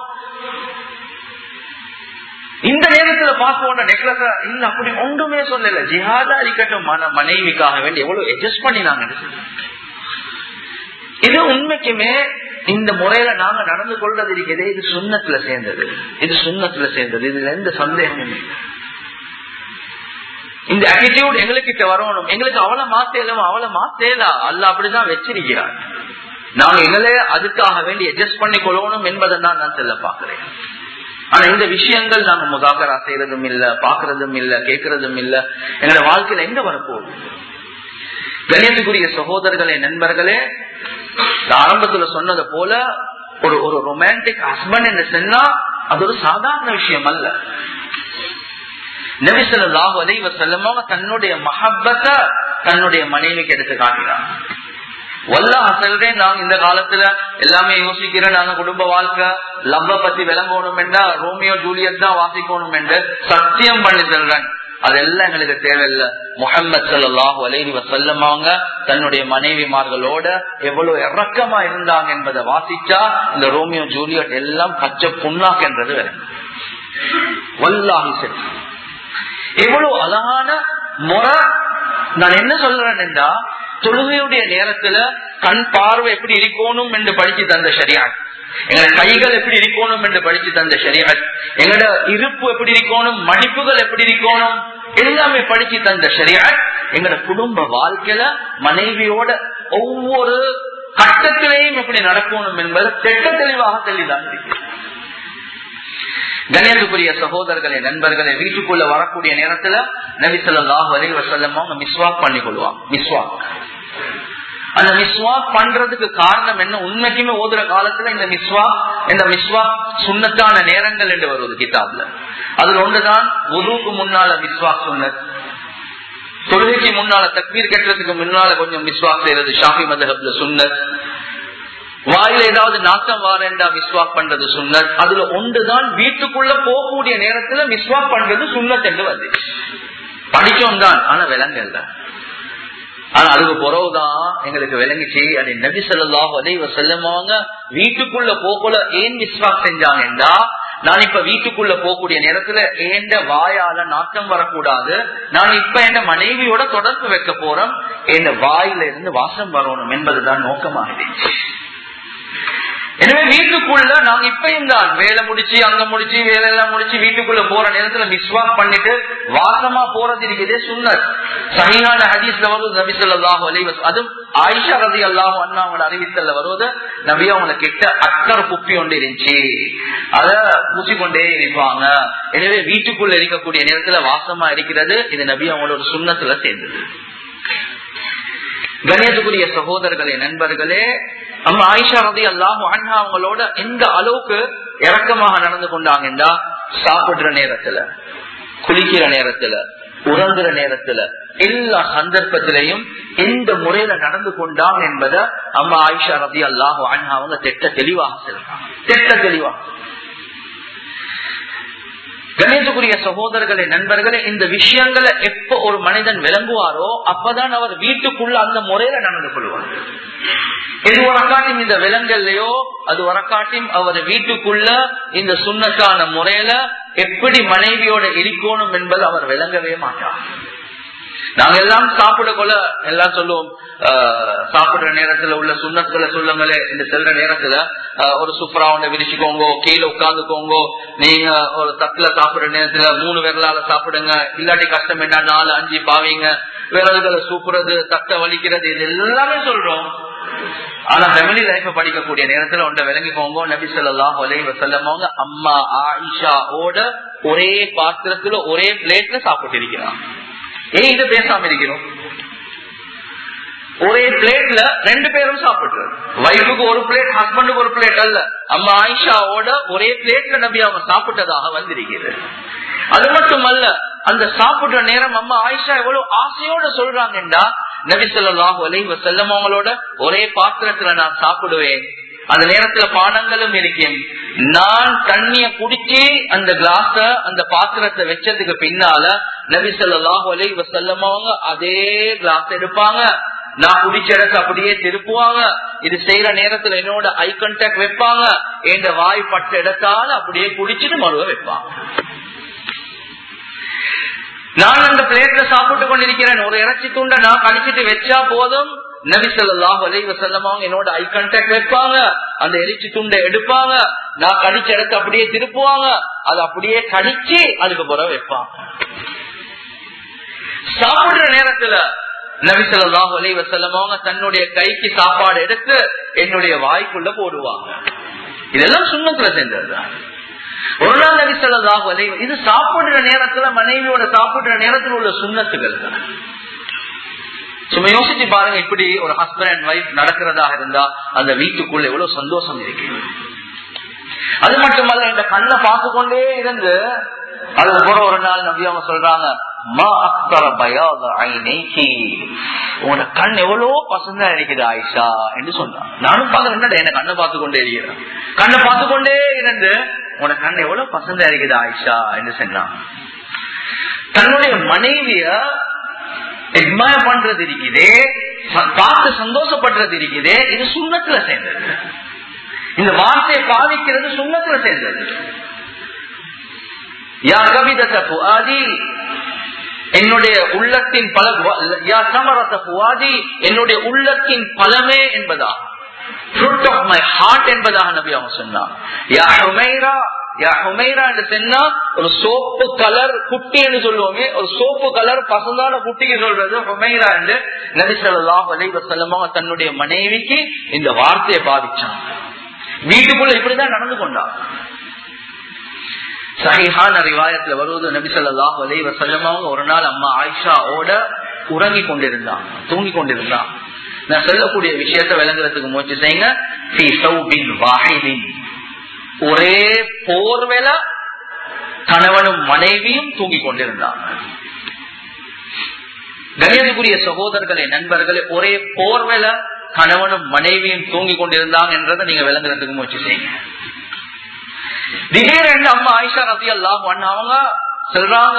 இந்த நேரத்துல பார்க்க நெக்லஸ் இல்ல அப்படி ஒன்றுமே சொல்லல ஜிஹாதா இருக்கட்டும் மன மனைவிக்காக வேண்டி எவ்வளவு அட்ஜஸ்ட் பண்ணினாங்க இது உண்மைக்குமே இந்த முறையில நாங்க நடந்து கொள்றது இருக்கிறதே இது சுண்ணத்துல சேர்ந்தது இது சுண்ணத்துல சேர்ந்தது இதுல எந்த சந்தேகமும் இல்லை இந்த ஆட்டிடியூட் எங்களுக்கு வரணும் எங்களுக்கு அவளை மாத்தேலும் அவளை மாத்தேலா அல்ல அப்படிதான் வச்சிருக்கிறார் நாங்க எங்களே அதுக்காக வேண்டி அட்ஜஸ்ட் பண்ணி கொள்ளணும் என்பதை தான் நான் செல்ல பாக்குறேன் ஆனா இந்த விஷயங்கள் நாங்க முதாக்கரா செய்யறதும் இல்ல பாக்குறதும் இல்ல கேட்கறதும் இல்ல எங்களோட வாழ்க்கையில எங்க வரப்போகுது கணியத்துக்குரிய சகோதரர்களே நண்பர்களே ஆரம்பத்துல சொன்னது போல ஒரு ஒரு ரொமான்டிக் ஹஸ்பண்ட் என்று சொன்னா அது ஒரு சாதாரண விஷயம் அல்ல நபிசல்லாஹு அலைவ செல்லமாக தன்னுடைய மஹப்பத்தை தன்னுடைய மனைவிக்கு எடுத்து காட்டினார் வல்லா சொல்றேன் நாங்க இந்த காலத்துல எல்லாமே யோசிக்கிறோம் நாங்க குடும்ப வாழ்க்கை லவ்வ பத்தி விளங்கணும் என்றா ரோமியோ ஜூலியட் தான் வாசிக்கணும் என்று சத்தியம் பண்ணி சொல்றேன் அதெல்லாம் எங்களுக்கு தேவையில்லை முகமது சல்லாஹு அலைஹி வசல்லமாங்க தன்னுடைய மனைவிமார்களோட எவ்வளவு இறக்கமா இருந்தாங்க என்பதை வாசிச்சா இந்த ரோமியோ ஜூலியட் எல்லாம் பச்சை புண்ணாக்குன்றது வேற வல்லாஹி சரி எவ்வளவு அழகான முறை நான் என்ன சொல்றேன் என்றா தொழுகையுடைய நேரத்துல கண் பார்வை எப்படி இருக்கணும் என்று படிச்சு தந்த சரியாட் எங்களோட கைகள் எப்படி இருக்கணும் என்று படிச்சு தந்த சரியாட் எங்களோட இருப்பு எப்படி இருக்கணும் மடிப்புகள் எப்படி இருக்கணும் எல்லாமே படிச்சு தந்த சரியாட் எங்களோட குடும்ப வாழ்க்கையில மனைவியோட ஒவ்வொரு கட்டத்திலையும் எப்படி நடக்கணும் என்பது திட்ட தெளிவாக தெளிதான் இருக்கிறது கணேசுக்குரிய சகோதரர்களே நண்பர்களே வீட்டுக்குள்ள வரக்கூடிய நேரத்துல நபிசல்லாஹ் வரையில் வசல்லமா அவங்க மிஸ்வாக் பண்ணி கொள்வாங்க மிஸ்வாக் அந்த மிஸ்வாக் பண்றதுக்கு காரணம் என்ன உண்மைக்குமே ஓதுற காலத்துல இந்த மிஸ்வா இந்த மிஸ்வா சுண்ணத்தான நேரங்கள் என்று வருவது கிதாப்ல அதுல ஒன்றுதான் உருவுக்கு முன்னால மிஸ்வாக் சுண்ணத் தொழுகைக்கு முன்னால தக்பீர் கட்டுறதுக்கு முன்னால கொஞ்சம் மிஸ்வாக் செய்யறது ஷாஃபி மதஹப்ல சுண்ணத் வாயில ஏதாவது நாட்டம் வாரண்டா மிஸ்வாக் பண்றது சுண்ணத் அதுல ஒன்றுதான் வீட்டுக்குள்ள போகக்கூடிய நேரத்துல மிஸ்வாக் பண்றது சுண்ணத் என்று வந்து படிச்சோம் தான் ஆனா விலங்கல்ல ஆனா அதுக்கு பிறகுதான் எங்களுக்கு விளங்கிச்சு அது நபி சொல்லாஹ் அதை செல்லமாங்க வீட்டுக்குள்ள போகல ஏன் மிஸ்வாக் செஞ்சாங்கன்றா நான் இப்ப வீட்டுக்குள்ள போகக்கூடிய நேரத்துல ஏண்ட வாயால நாட்டம் வரக்கூடாது நான் இப்ப என் மனைவியோட தொடர்பு வைக்க போறேன் என் வாயில இருந்து வாசம் வரணும் என்பதுதான் நோக்கமாக இருந்துச்சு எனவே வீட்டுக்குள்ள நாங்க இப்பயும் தான் வேலை முடிச்சு அங்க முடிச்சு வேலை எல்லாம் முடிச்சு வீட்டுக்குள்ள போற நேரத்துல மிஸ்வாக் பண்ணிட்டு வாசமா போறது இருக்குதே சுண்ணத் சகியான ஹதீஸ்ல வருவது நபி சொல்லாஹு அலைவஸ் அதுவும் ஆயிஷா ரதி அல்லாஹு அண்ணா அவங்களோட அறிவித்தல்ல வருவது நபி அவங்களை கிட்ட அக்கர் குப்பி ஒன்று இருந்துச்சு அத பூசிக்கொண்டே இருப்பாங்க எனவே வீட்டுக்குள்ள இருக்கக்கூடிய நேரத்துல வாசமா இருக்கிறது இது நபி அவங்களோட சுண்ணத்துல சேர்ந்தது கணியத்துக்குரிய சகோதரர்களே நண்பர்களே நம்ம ஆயிஷா ரதி அல்லாஹு அண்ணா அவங்களோட எந்த அளவுக்கு இறக்கமாக நடந்து கொண்டாங்கன்னா சாப்பிடுற நேரத்துல குளிக்கிற நேரத்துல உறங்குற நேரத்துல எல்லா சந்தர்ப்பத்திலையும் எந்த முறையில நடந்து கொண்டாங்க என்பதை அம்மா ஆயிஷா ரதி அல்லாஹு அண்ணா அவங்க திட்ட தெளிவாக சொல்றாங்க திட்ட தெளிவாக கணேசக்குரிய சகோதரர்களே நண்பர்களே இந்த விஷயங்களை எப்ப ஒரு மனிதன் விளங்குவாரோ அப்பதான் அவர் வீட்டுக்குள்ள அந்த முறையில நடந்து கொள்வார் இது வரக்காட்டியும் இந்த விலங்கல்லையோ அது வரக்காட்டியும் அவர் வீட்டுக்குள்ள இந்த சுண்ணத்தான முறையில எப்படி மனைவியோட இருக்கணும் என்பது அவர் விளங்கவே மாட்டார் நாங்க எல்லாம் சாப்பிட கொள்ள எல்லாம் சொல்லுவோம் சாப்பிடுற நேரத்துல உள்ள சுண்ணத்துகளை சொல்லுங்களே இந்த செல்ற நேரத்துல ஒரு சுப்ரா ஒண்ணு விரிச்சுக்கோங்க கீழே உட்காந்துக்கோங்க நீங்க ஒரு தட்டுல சாப்பிடுற நேரத்துல மூணு விரலால சாப்பிடுங்க இல்லாட்டி கஷ்டம் என்ன நாலு அஞ்சு பாவீங்க விரல்களை சூப்புறது தட்டை வலிக்கிறது இது எல்லாமே சொல்றோம் ஆனா ஃபேமிலி லைஃப் படிக்கக்கூடிய நேரத்துல ஒன்றை விளங்கிக்கோங்க நபி சொல்லாம் ஒலைவ செல்லமோங்க அம்மா ஆயிஷா ஓட ஒரே பாத்திரத்துல ஒரே பிளேட்ல சாப்பிட்டு இருக்கிறான் ஏன் இது பேசாம இருக்கிறோம் ஒரே பிளேட்ல ரெண்டு பேரும் சாப்பிடுறது வைஃபுக்கு ஒரு பிளேட் ஹஸ்பண்டுக்கு ஒரு பிளேட் அல்ல அம்மா ஆயிஷாவோட ஒரே பிளேட்ல நபி அவங்க சாப்பிட்டதாக வந்திருக்கிறது அது மட்டுமல்ல அந்த சாப்பிடுற நேரம் அம்மா ஆயிஷா எவ்வளவு ஆசையோட சொல்றாங்கடா நபி சொல்லாஹு அலைவ செல்லமவங்களோட ஒரே பாத்திரத்துல நான் சாப்பிடுவேன் அந்த நேரத்துல பானங்களும் இருக்கும் நான் தண்ணிய குடிச்சு அந்த கிளாஸ அந்த பாத்திரத்தை வச்சதுக்கு பின்னால நபி சொல்லாஹு அலைவ செல்லமவங்க அதே கிளாஸ் எடுப்பாங்க நான் குடிச்ச இடத்தை அப்படியே திருப்புவாங்க இது செய்யற நேரத்துல என்னோட ஐ கண்டாக்ட் வைப்பாங்க என் வாய் பட்ட இடத்தால அப்படியே குடிச்சிட்டு மறுவ வைப்பாங்க நான் அந்த பிளேட்ல சாப்பிட்டு கொண்டிருக்கிறேன் ஒரு இறைச்சி துண்டை நான் கணிச்சிட்டு வச்சா போதும் நபி சொல்லாஹ் அலைவ செல்லமாங்க என்னோட ஐ கண்டாக்ட் வைப்பாங்க அந்த எரிச்சி துண்டை எடுப்பாங்க நான் கடிச்ச இடத்தை அப்படியே திருப்புவாங்க அது அப்படியே கடிச்சு அதுக்கு பிறகு வைப்பாங்க சாப்பிடுற நேரத்துல நபிசல்லாஹ் அலைவ செல்லமாங்க தன்னுடைய கைக்கு சாப்பாடு எடுத்து என்னுடைய வாய்க்குள்ள போடுவாங்க இதெல்லாம் சுண்ணத்துல செஞ்சதுதான் ஒரு நாள் நபி சொல்லாஹ் அலைவ இது சாப்பிடுற நேரத்துல மனைவியோட சாப்பிடுற நேரத்துல உள்ள சுண்ணத்துகள் தான் சும்மா யோசிச்சு பாருங்க இப்படி ஒரு ஹஸ்பண்ட் அண்ட் ஒய்ஃப் நடக்கிறதாக இருந்தா அந்த வீட்டுக்குள்ள எவ்வளவு சந்தோஷம் இருக்கு அது மட்டுமல்ல இந்த கண்ணை பார்த்து கொண்டே இருந்து அதுக்கு போற ஒரு நாள் நபி அவங்க சொல்றாங்க உங்களோட கண் எவ்வளவு பசந்தா இருக்குது ஆயிஷா என்று சொன்னான் நானும் பாக்குறேன் என்ன கண்ணை பார்த்து கொண்டே இருக்கிறேன் கண்ணை பார்த்து கொண்டே இருந்து உனக்கு கண் எவ்வளவு பசந்தா இருக்குது ஆயிஷா என்று சொன்னான் தன்னுடைய மனைவிய எட்மயர் பண்றது இருக்குதே பார்த்து சந்தோஷப்படுறது இருக்குதே இது சுண்ணத்துல சேர்ந்தது இந்த வார்த்தையை பாவிக்கிறது சுண்ணத்துல சேர்ந்தது யா கவிதத்தை புவாதி என்னுடைய உள்ளத்தின் பல யா சமரத்த புவாதி என்னுடைய உள்ளத்தின் பலமே என்பதா ஃப்ரூட் ஆஃப் மை ஹார்ட் என்பதாக நபி அவங்க சொன்னான் யா ஹுமைரா யா ஹுமைரா என்று சொன்னா ஒரு சோப்பு கலர் குட்டி என்று சொல்லுவோமே ஒரு சோப்பு கலர் பசந்தான குட்டிக்கு சொல்றது ஹுமைரா என்று நபி சொல்லாஹ் அலைவ செல்லமாக தன்னுடைய மனைவிக்கு இந்த வார்த்தையை பாதிச்சான் வீட்டுக்குள்ள இப்படிதான் நடந்து கொண்டான் சஹிஹான ரிவாயத்துல வருவது நபி சொல்லாஹ் அலைவ செல்லமாக ஒரு நாள் அம்மா ஆயிஷாவோட உறங்கி கொண்டிருந்தான் தூங்கி கொண்டிருந்தான் நான் சொல்லக்கூடிய விஷயத்தை விளங்குறதுக்கு முயற்சி செய்யுங்க ஒரே போர்வேல கணவனும் மனைவியும் தூங்கி கொண்டிருந்தாங்க கணியத்துக்குரிய சகோதரர்களே நண்பர்களே ஒரே போர்வேல கணவனும் மனைவியும் தூங்கி கொண்டிருந்தாங்க என்றதை நீங்க விளங்குறதுக்கு முயற்சி செய்யுங்க திடீரென்று அம்மா ஆயிஷா ரத்தி எல்லாம் அவங்க சொல்றாங்க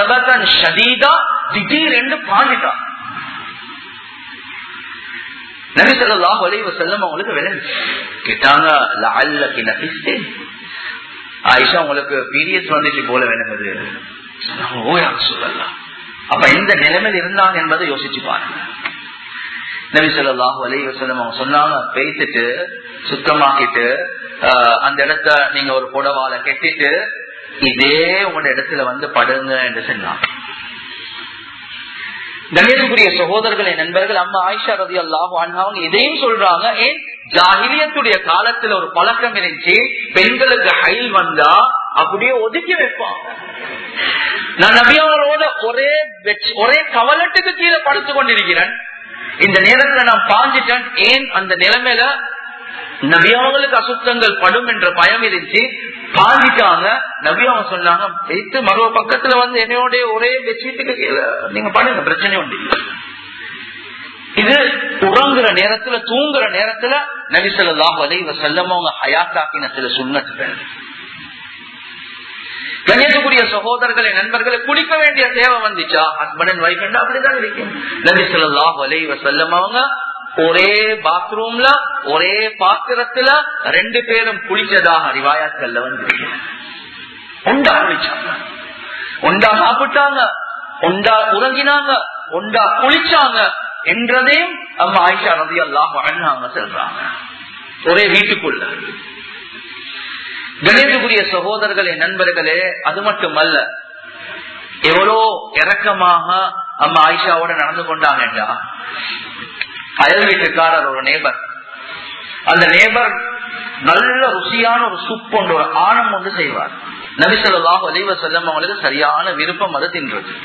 திடீரென்று பாஞ்சிட்டான் நபி ஸல்லல்லாஹு அலைஹி வஸல்லம் அவங்களுக்கு விளங்கு கேட்டாங்க லஅல்லகி நஃபிஸ்தி ஆயிஷா உங்களுக்கு பீரியட்ஸ் வந்துச்சு போல விளங்குது சொன்னாங்க, ஓ யா ரசூலல்லாஹ் அப்ப எந்த நிலைமையில் இருந்தாங்க என்பதை யோசிச்சு பாருங்க நபி ஸல்லல்லாஹு அலைஹி வஸல்லம் அவங்க சொன்னாங்க பேய்த்துட்டு சுத்தமாக்கிட்டு ஆஹ், அந்த இடத்த நீங்க ஒரு புடவால கெட்டிட்டு இதே உங்களோட இடத்துல வந்து படுங்க என்று சொன்னாங்க கணேசக்குரிய சகோதரர்களை நண்பர்கள் அம்மா ஆயிஷா ரதி அல்லாஹு அவங்க இதையும் சொல்றாங்க ஏன் ஜாகிலியத்துடைய காலத்துல ஒரு பழக்கம் இருந்துச்சு பெண்களுக்கு ஹைல் வந்தா அப்படியே ஒதுக்கி வைப்பாங்க நான் நபியாவரோட ஒரே பெட்- ஒரே கவலட்டுக்கு கீழே படுத்து கொண்டிருக்கிறேன் இந்த நேரத்துல நான் பாஞ்சிட்டேன் ஏன் அந்த நிலைமையில நபியாவங்களுக்கு அசுத்தங்கள் படும் என்ற பயம் இருந்துச்சு பாஞ்சிட்டாங்க நபியாவங்க சொன்னாங்க வைத்து மறுவ பக்கத்துல வந்து என்னையோட ஒரே பெட்ஷீட்டுக்கு கீழே நீங்க பண்ணுங்க பிரச்சனை உண்டு இது உறங்குற நேரத்துல தூங்குற நேரத்துல நபிசல்லாஹ் வலைவ செல்லமவங்க ஹயாத்தாக்கின சில சுண்ணத்துகள் கண்ணியத்துக்குரிய சகோதரர்களை நண்பர்களை குளிக்க வேண்டிய தேவை வந்துச்சா ஹஸ்பண்ட் அண்ட் ஒய்ஃப் அப்படிதான் இருக்கும் நபி ஸல்லல்லாஹு அலைஹி வஸல்லம் அவங்க ஒரே பாத்ரூம்ல ஒரே பாத்திரத்துல ரெண்டு பேரும் குளிச்சதாக ரிவாயாத்கள்ல வந்து ஒண்டா குளிச்சாங்க ஒண்டா சாப்பிட்டாங்க ஒண்டா உறங்கினாங்க ஒண்டா குளிச்சாங்க என்றதையும் அம்மா ஆயிஷா ரதி அல்லாஹ் அவங்க சொல்றாங்க ஒரே வீட்டுக்குள்ள கணேசக்குரிய சகோதரர்களே நண்பர்களே அது மட்டுமல்ல எவ்வளோ இறக்கமாக அம்மா ஆயிஷாவோட நடந்து கொண்டாங்கடா அயல் வீட்டுக்காரர் ஒரு நேபர் அந்த நேபர் நல்ல ருசியான ஒரு சூப் ஒன்று ஒரு ஆணம் ஒன்று செய்வார் நபிசல்லாஹ் ஒலிவ செல்லம் அவங்களுக்கு சரியான விருப்பம் அது தின்றது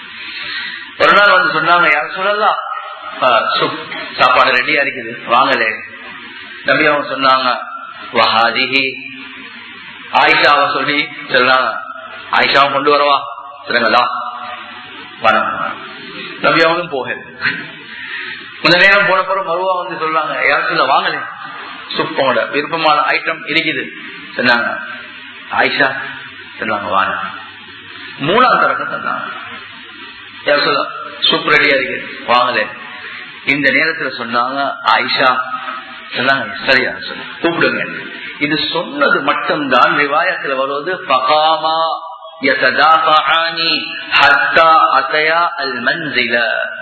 ஒரு நாள் வந்து சொன்னாங்க யார் சொல்லலாம் சூப் சாப்பாடு ரெடியா இருக்குது வாங்கலே நபி அவங்க சொன்னாங்க வஹாதிஹி ஆயிஷாவை சொல்லி சொல்றாங்க ஆயிஷாவை கொண்டு வரவா சொல்லுங்களா வரம் நபி அவனும் போக கொஞ்ச நேரம் போன பிறகு மறுவா வந்து சொல்றாங்க யாரும் சொல்ல வாங்கலே சுப்போட விருப்பமான ஐட்டம் இருக்குது சொன்னாங்க ஆயிஷா சொன்னாங்க வாங்க மூணாம் தரக்க சொன்னாங்க யார் சொல்ல சூப் ரெடியா இருக்கு வாங்கலே இந்த நேரத்துல சொன்னாங்க ஆயிஷா சொன்னாங்க சரியா சொல்லு கூப்பிடுங்க இது சொன்னது மட்டும்தான் ரிவாயத்துல வருவது பகாமா யததாஃபஆனி ஹத்தா அத்தயா அல் மன்சில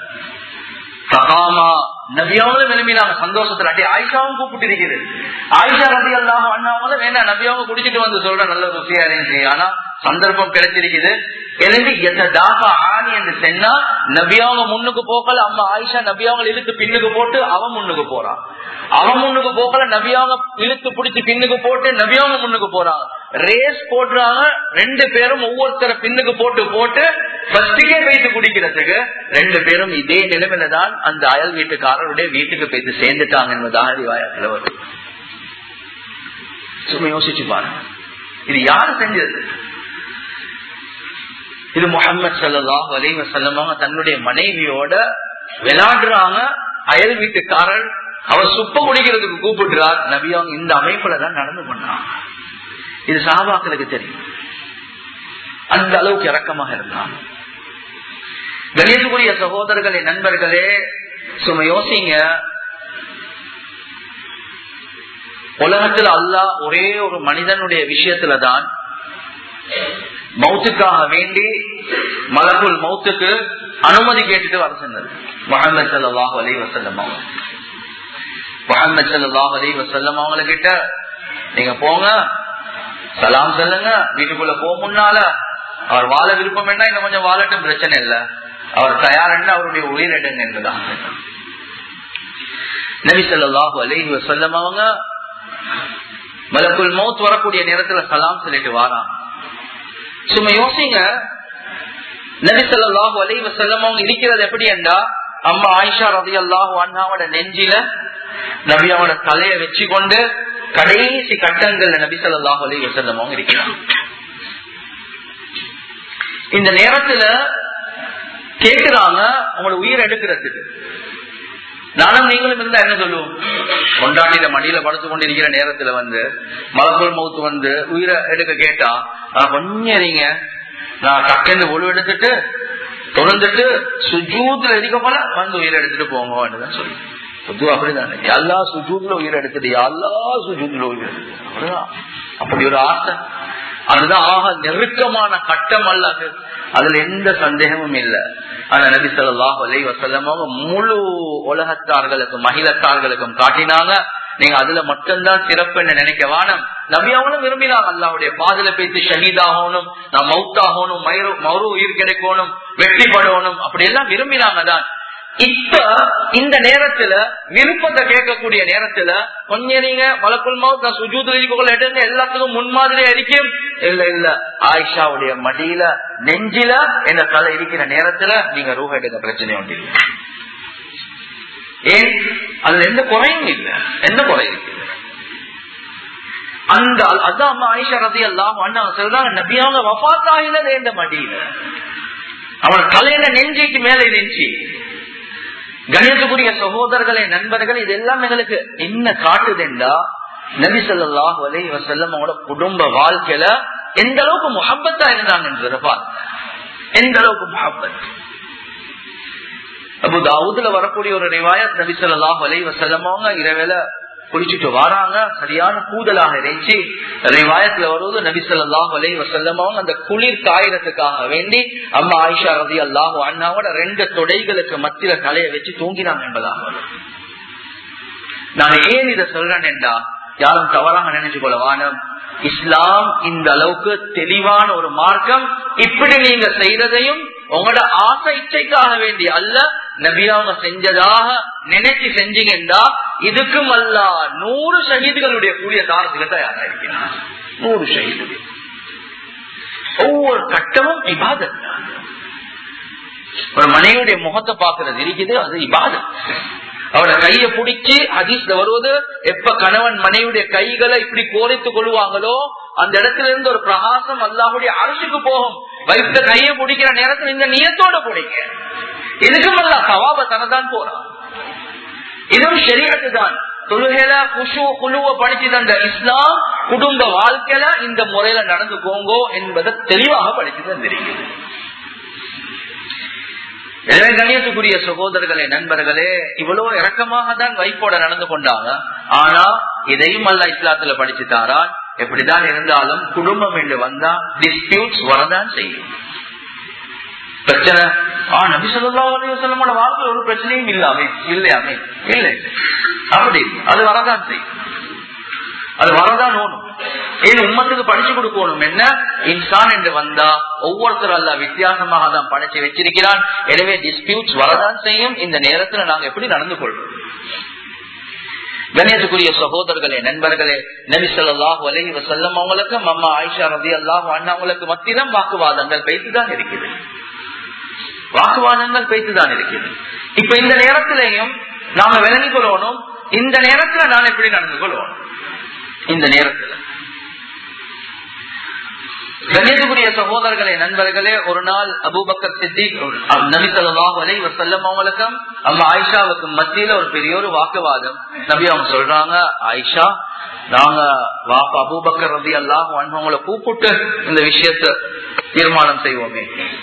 பகாமா நபியாவும் விரும்பினாங்க சந்தோஷத்துல அடி ஆயிஷாவும் கூப்பிட்டு இருக்குது ஆயிஷா ரபி அல்லாம அண்ணாவும் வேண்டாம் நபியாவும் குடிச்சிட்டு வந்து சொல்ற நல்ல ருசியா இருந்துச்சு ஆனா சந்தர்ப்பம் கிடைச்சிருக்குது எழுந்து எதாக ஆணி என்று சொன்னா நபியாவங்க முன்னுக்கு போக்கல அம்மா ஆயிஷா நபியாவங்க இழுத்து பின்னுக்கு போட்டு அவன் முன்னுக்கு போறான் அவன் முன்னுக்கு போக்கல நபியாவங்க இழுத்து பிடிச்சு பின்னுக்கு போட்டு நபியாவங்க முன்னுக்கு போறாங்க ரேஸ் போடுறாங்க ரெண்டு பேரும் ஒவ்வொருத்தர பின்னுக்கு போட்டு போட்டு ஃபர்ஸ்டுக்கே போயிட்டு குடிக்கிறதுக்கு ரெண்டு பேரும் இதே நிலைமையில தான் அந்த அயல் வீட்டுக்காரருடைய வீட்டுக்கு போயிட்டு சேர்ந்துட்டாங்க என்பதாக ரிவாயத்தில் வரும் சும்மா யோசிச்சு பாருங்க இது யாரு செஞ்சது இது முகமது சல்லாஹ் அலைவ செல்லமாக தன்னுடைய மனைவியோட விளையாடுறாங்க அயல் வீட்டுக்காரர் அவர் சுப்ப குடிக்கிறதுக்கு கூப்பிடுறார் நபி அவங்க இந்த அமைப்புல தான் நடந்து பண்ணாங்க இது சாபாக்களுக்கு தெரியும் அந்த அளவுக்கு இறக்கமாக இருந்தாங்க கணேசகுரிய சகோதரர்களே நண்பர்களே சும்மா யோசிங்க உலகத்தில் அல்லாஹ் ஒரே ஒரு மனிதனுடைய விஷயத்துல தான் மௌத்துக்காக வேண்டி மலகுல் மௌத்துக்கு அனுமதி கேட்டுட்டு வர சொன்னது முகமது சல்லாஹ் அலி வசல்லம் அவங்க முகமது சல்லாஹ் அலி வசல்லம் அவங்கள கிட்ட நீங்க போங்க சலாம் சொல்லுங்க வீட்டுக்குள்ள போ முன்னால அவர் வாழ விருப்பம் என்ன இன்னும் கொஞ்சம் வாழட்டும் பிரச்சனை இல்ல அவர் தயார் அவருடைய உயிர் எடுங்க என்றுதான் நபி சொல்லாஹு அலஹி வசல்லம் அவங்க மலக்குள் மௌத் வரக்கூடிய நேரத்துல சலாம் சொல்லிட்டு வாராங்க சும்மா யோசிங்க நபி சொல்லாஹு அலி வசல்லம் அவங்க இருக்கிறது எப்படி என்றா அம்மா ஆயிஷா ரவி அல்லாஹு அண்ணாவோட நெஞ்சில நபியாவோட தலைய வச்சு கொண்டு கடைசி கட்டங்கள்ல நபி சொல்லாஹு அலி வசல்லம் அவங்க இருக்கிறாங்க இந்த நேரத்துல கேக்குறாங்க உங்களோட உயிர் எடுக்கிறதுக்கு நானும் நீங்களும் இருந்தா என்ன சொல்லுவோம் கொண்டாட்டில மடியில படுத்து கொண்டிருக்கிற நேரத்துல வந்து மலக்குள் மவுத்து வந்து உயிரை எடுக்க கேட்டா கொஞ்சம் இருங்க நான் டக்குன்னு ஒழு எடுத்துட்டு தொடர்ந்துட்டு சுஜூத்துல இருக்க போல வந்து உயிரை எடுத்துட்டு போங்கன்னு சொல்லி பொதுவா அப்படிதான் எல்லா சுஜூத்ல உயிர் எடுக்குது எல்லா சுஜூத்ல உயிர் எடுக்குது அவ்வளவுதான் அப்படி ஒரு ஆசை அதுதான் ஆக நெருக்கமான கட்டம் அல்ல அது அதுல எந்த சந்தேகமும் இல்லை ஆனா நபி சொல்லாஹ் அலை வசல்லமாக முழு உலகத்தார்களுக்கும் மகிழத்தார்களுக்கும் காட்டினாங்க நீங்க அதுல மட்டும்தான் சிறப்பு என்ன நினைக்க வானம் நபி அவங்களும் விரும்பினாங்க அல்லாவுடைய பாதல பேசி ஷஹீதாகணும் நான் மவுத்தாகணும் மயிறு மறு உயிர் கிடைக்கணும் வெற்றி படணும் அப்படி எல்லாம் விரும்பினாங்க தான் இப்ப இந்த நேரத்துல விருப்பத்தை கேட்கக்கூடிய நேரத்துல கொஞ்சம் நீங்க மலக்குள் மவுத் நான் சுஜூத்துல எடுங்க எல்லாத்துக்கும் முன்மாதிரியா இருக்கும் இல்ல இல்ல ஆயிஷாவுடைய மடியில நெஞ்சில என்ன தலை இருக்கிற நேரத்துல நீங்க ரூஹ எடுக்க பிரச்சனை உண்டு ஏன் அதுல எந்த குறையும் இல்ல எந்த குறையும் இல்லை அந்த அதான் அம்மா ஆயிஷா ரதி எல்லாம் அண்ணா சொல்றாங்க நபியாங்க வபாத்தாகினது இந்த மடியில அவன் தலையில நெஞ்சிக்கு மேல நெஞ்சி கணியத்துக்குரிய சகோதரர்களே நண்பர்கள் இதெல்லாம் எங்களுக்கு என்ன காட்டுதுண்டா நபி சொல்லாஹ் வலை வசல்லம் அவங்களோட குடும்ப வாழ்க்கையில எந்த அளவுக்கு முகப்பத்தா இருந்தாங்கன்றத பாருங்க எந்த அளவுக்கு முகப்பத் அபு தாவூதுல வரக்கூடிய ஒரு ரிவாயத் நபி சொல்லாஹ் வலை வசல்லம் அவங்க இரவேல குளிச்சுட்டு வராங்க சரியான கூதலாக இருந்துச்சு ரிவாயத்துல வருவது நபி சொல்லாஹ் வலை வசல்லம் அவங்க அந்த குளிர் காயிரத்துக்காக வேண்டி அம்மா ஆயிஷா ரதி அல்லாஹு அண்ணாவோட ரெண்டு தொடைகளுக்கு மத்தியில தலையை வச்சு தூங்கினாங்க என்பதாக நான் ஏன் இதை சொல்றேன்டா யாரும் தவறாக நினைச்சு கொள்ள வானம் இஸ்லாம் இந்த அளவுக்கு தெளிவான ஒரு மார்க்கம் இப்படி நீங்க செய்யறதையும் உங்களோட ஆசை இச்சைக்காக வேண்டி அல்ல நபியாவங்க செஞ்சதாக நினைச்சு செஞ்சீங்கன்னா இதுக்கும் அல்ல நூறு ஷஹீதுகளுடைய கூடிய தாரத்துக்கு தயாரா இருக்கிறார் நூறு ஷஹீதுகள் ஒவ்வொரு கட்டமும் இபாதத் ஒரு மனைவியுடைய முகத்தை பாக்குறது இருக்குது அது இபாதத் அவரோட கைய பிடிச்சு ஹதீஸ்ல வருவது எப்ப கணவன் மனைவியுடைய கைகளை இப்படி கோரித்துக் கொள்வாங்களோ அந்த இடத்துல இருந்து ஒரு பிரகாசம் அல்லாஹுடைய அரசுக்கு போகும் வைத்த கையை பிடிக்கிற நேரத்தில் இந்த நியத்தோட பிடிக்க இதுக்கும் அல்ல சவாப தனதான் போறான் இதுவும் சரியத்து தான் தொழுகையில குஷு குழுவ படிச்சு தந்த இஸ்லாம் குடும்ப வாழ்க்கையில இந்த முறையில நடந்துக்கோங்கோ என்பதை தெளிவாக படிச்சு தந்திருக்கிறது எனவே கண்ணியத்துக்குரிய சகோதரர்களே நண்பர்களே இவ்வளவு இறக்கமாக தான் வைப்போட நடந்து கொண்டாங்க ஆனா இதையும் அல்ல இஸ்லாத்துல படிச்சுட்டாரா எப்படிதான் இருந்தாலும் குடும்பம் என்று வந்தா டிஸ்பியூட்ஸ் வரதான் செய்யும் பிரச்சனை ஆ நபி சொல்லா அலுவலமோட வாழ்க்கையில் ஒரு பிரச்சனையும் இல்லாமே இல்லையாமே இல்லை அப்படி அது வரதான் செய்யும் அது வரதான் ஓணும் ஏன் உம்மத்துக்கு படிச்சு கொடுக்கணும் என்ன இன்சான் என்று வந்தா ஒவ்வொருத்தர் அல்ல வித்தியாசமாக தான் படைச்சு வச்சிருக்கிறான் எனவே டிஸ்பியூட்ஸ் வரதான் செய்யும் இந்த நேரத்துல நாங்க எப்படி நடந்து கொள்வோம் கணேசக்குரிய சகோதரர்களே நண்பர்களே நபி சொல்லாஹு அலஹி வசல்லம் அவங்களுக்கு அம்மா ஆயிஷா ரதி அல்லாஹு அண்ணா அவங்களுக்கு மத்தியிலும் வாக்குவாதங்கள் பேசிதான் இருக்குது வாக்குவாதங்கள் பேசிதான் இருக்குது இப்ப இந்த நேரத்திலையும் நாம விளங்கிக் கொள்ளணும் இந்த நேரத்துல நான் எப்படி நடந்து கொள்வோம் இந்த நேரத்துல கணியத்துக்குரிய சகோதரர்களே நண்பர்களே ஒரு நாள் அபூபக்கர் சித்திக் நபி சொல்லாஹு அலை வசல்லம் அவங்களுக்கும் அம்மா ஆயிஷாவுக்கும் மத்தியில ஒரு பெரிய ஒரு வாக்குவாதம் நபி அவங்க சொல்றாங்க ஆயிஷா நாங்க வாப்பா அபூபக்கர் ரதி அல்லாஹ் அவங்களை கூப்பிட்டு இந்த விஷயத்த தீர்மானம் செய்வோமே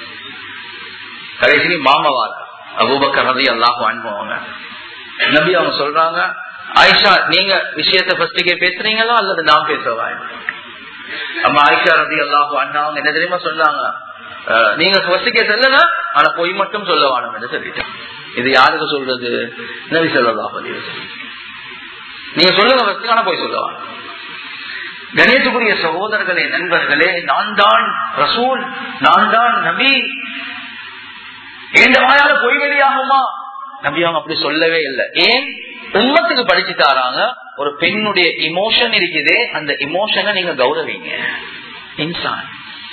கடைசி மாமவாத அபூபக்கர் ரதி அல்லாஹ் அனுபவங்க நபி அவங்க சொல்றாங்க ஆயிஷா நீங்க விஷயத்த ஃபர்ஸ்டுக்கே பேசுறீங்களா அல்லது நான் பேசவா அம்மா ஆயிஷா ரதி அல்லாஹு அண்ணா அவங்க என்ன தெரியுமா சொன்னாங்க நீங்க ஃபர்ஸ்டுக்கே சொல்லுங்க ஆனா பொய் மட்டும் சொல்ல வேணும் என்று சொல்லிட்டேன் இது யாருக்கு சொல்றது நபி சொல்லலாம் நீங்க சொல்லுங்க ஃபர்ஸ்ட் ஆனா போய் சொல்ல வேணும் கணேசக்குரிய சகோதரர்களே நண்பர்களே நான் தான் ரசூல் நான் தான் நபி எந்த வாயால பொய் வெளியாகுமா நபி அவங்க அப்படி சொல்லவே இல்லை ஏன் உண்மத்துக்கு படிச்சு தாராங்க ஒரு பெண்ணுடைய இமோஷன் இருக்குது அந்த இமோஷனை நீங்க கௌரவிங்க இன்சான்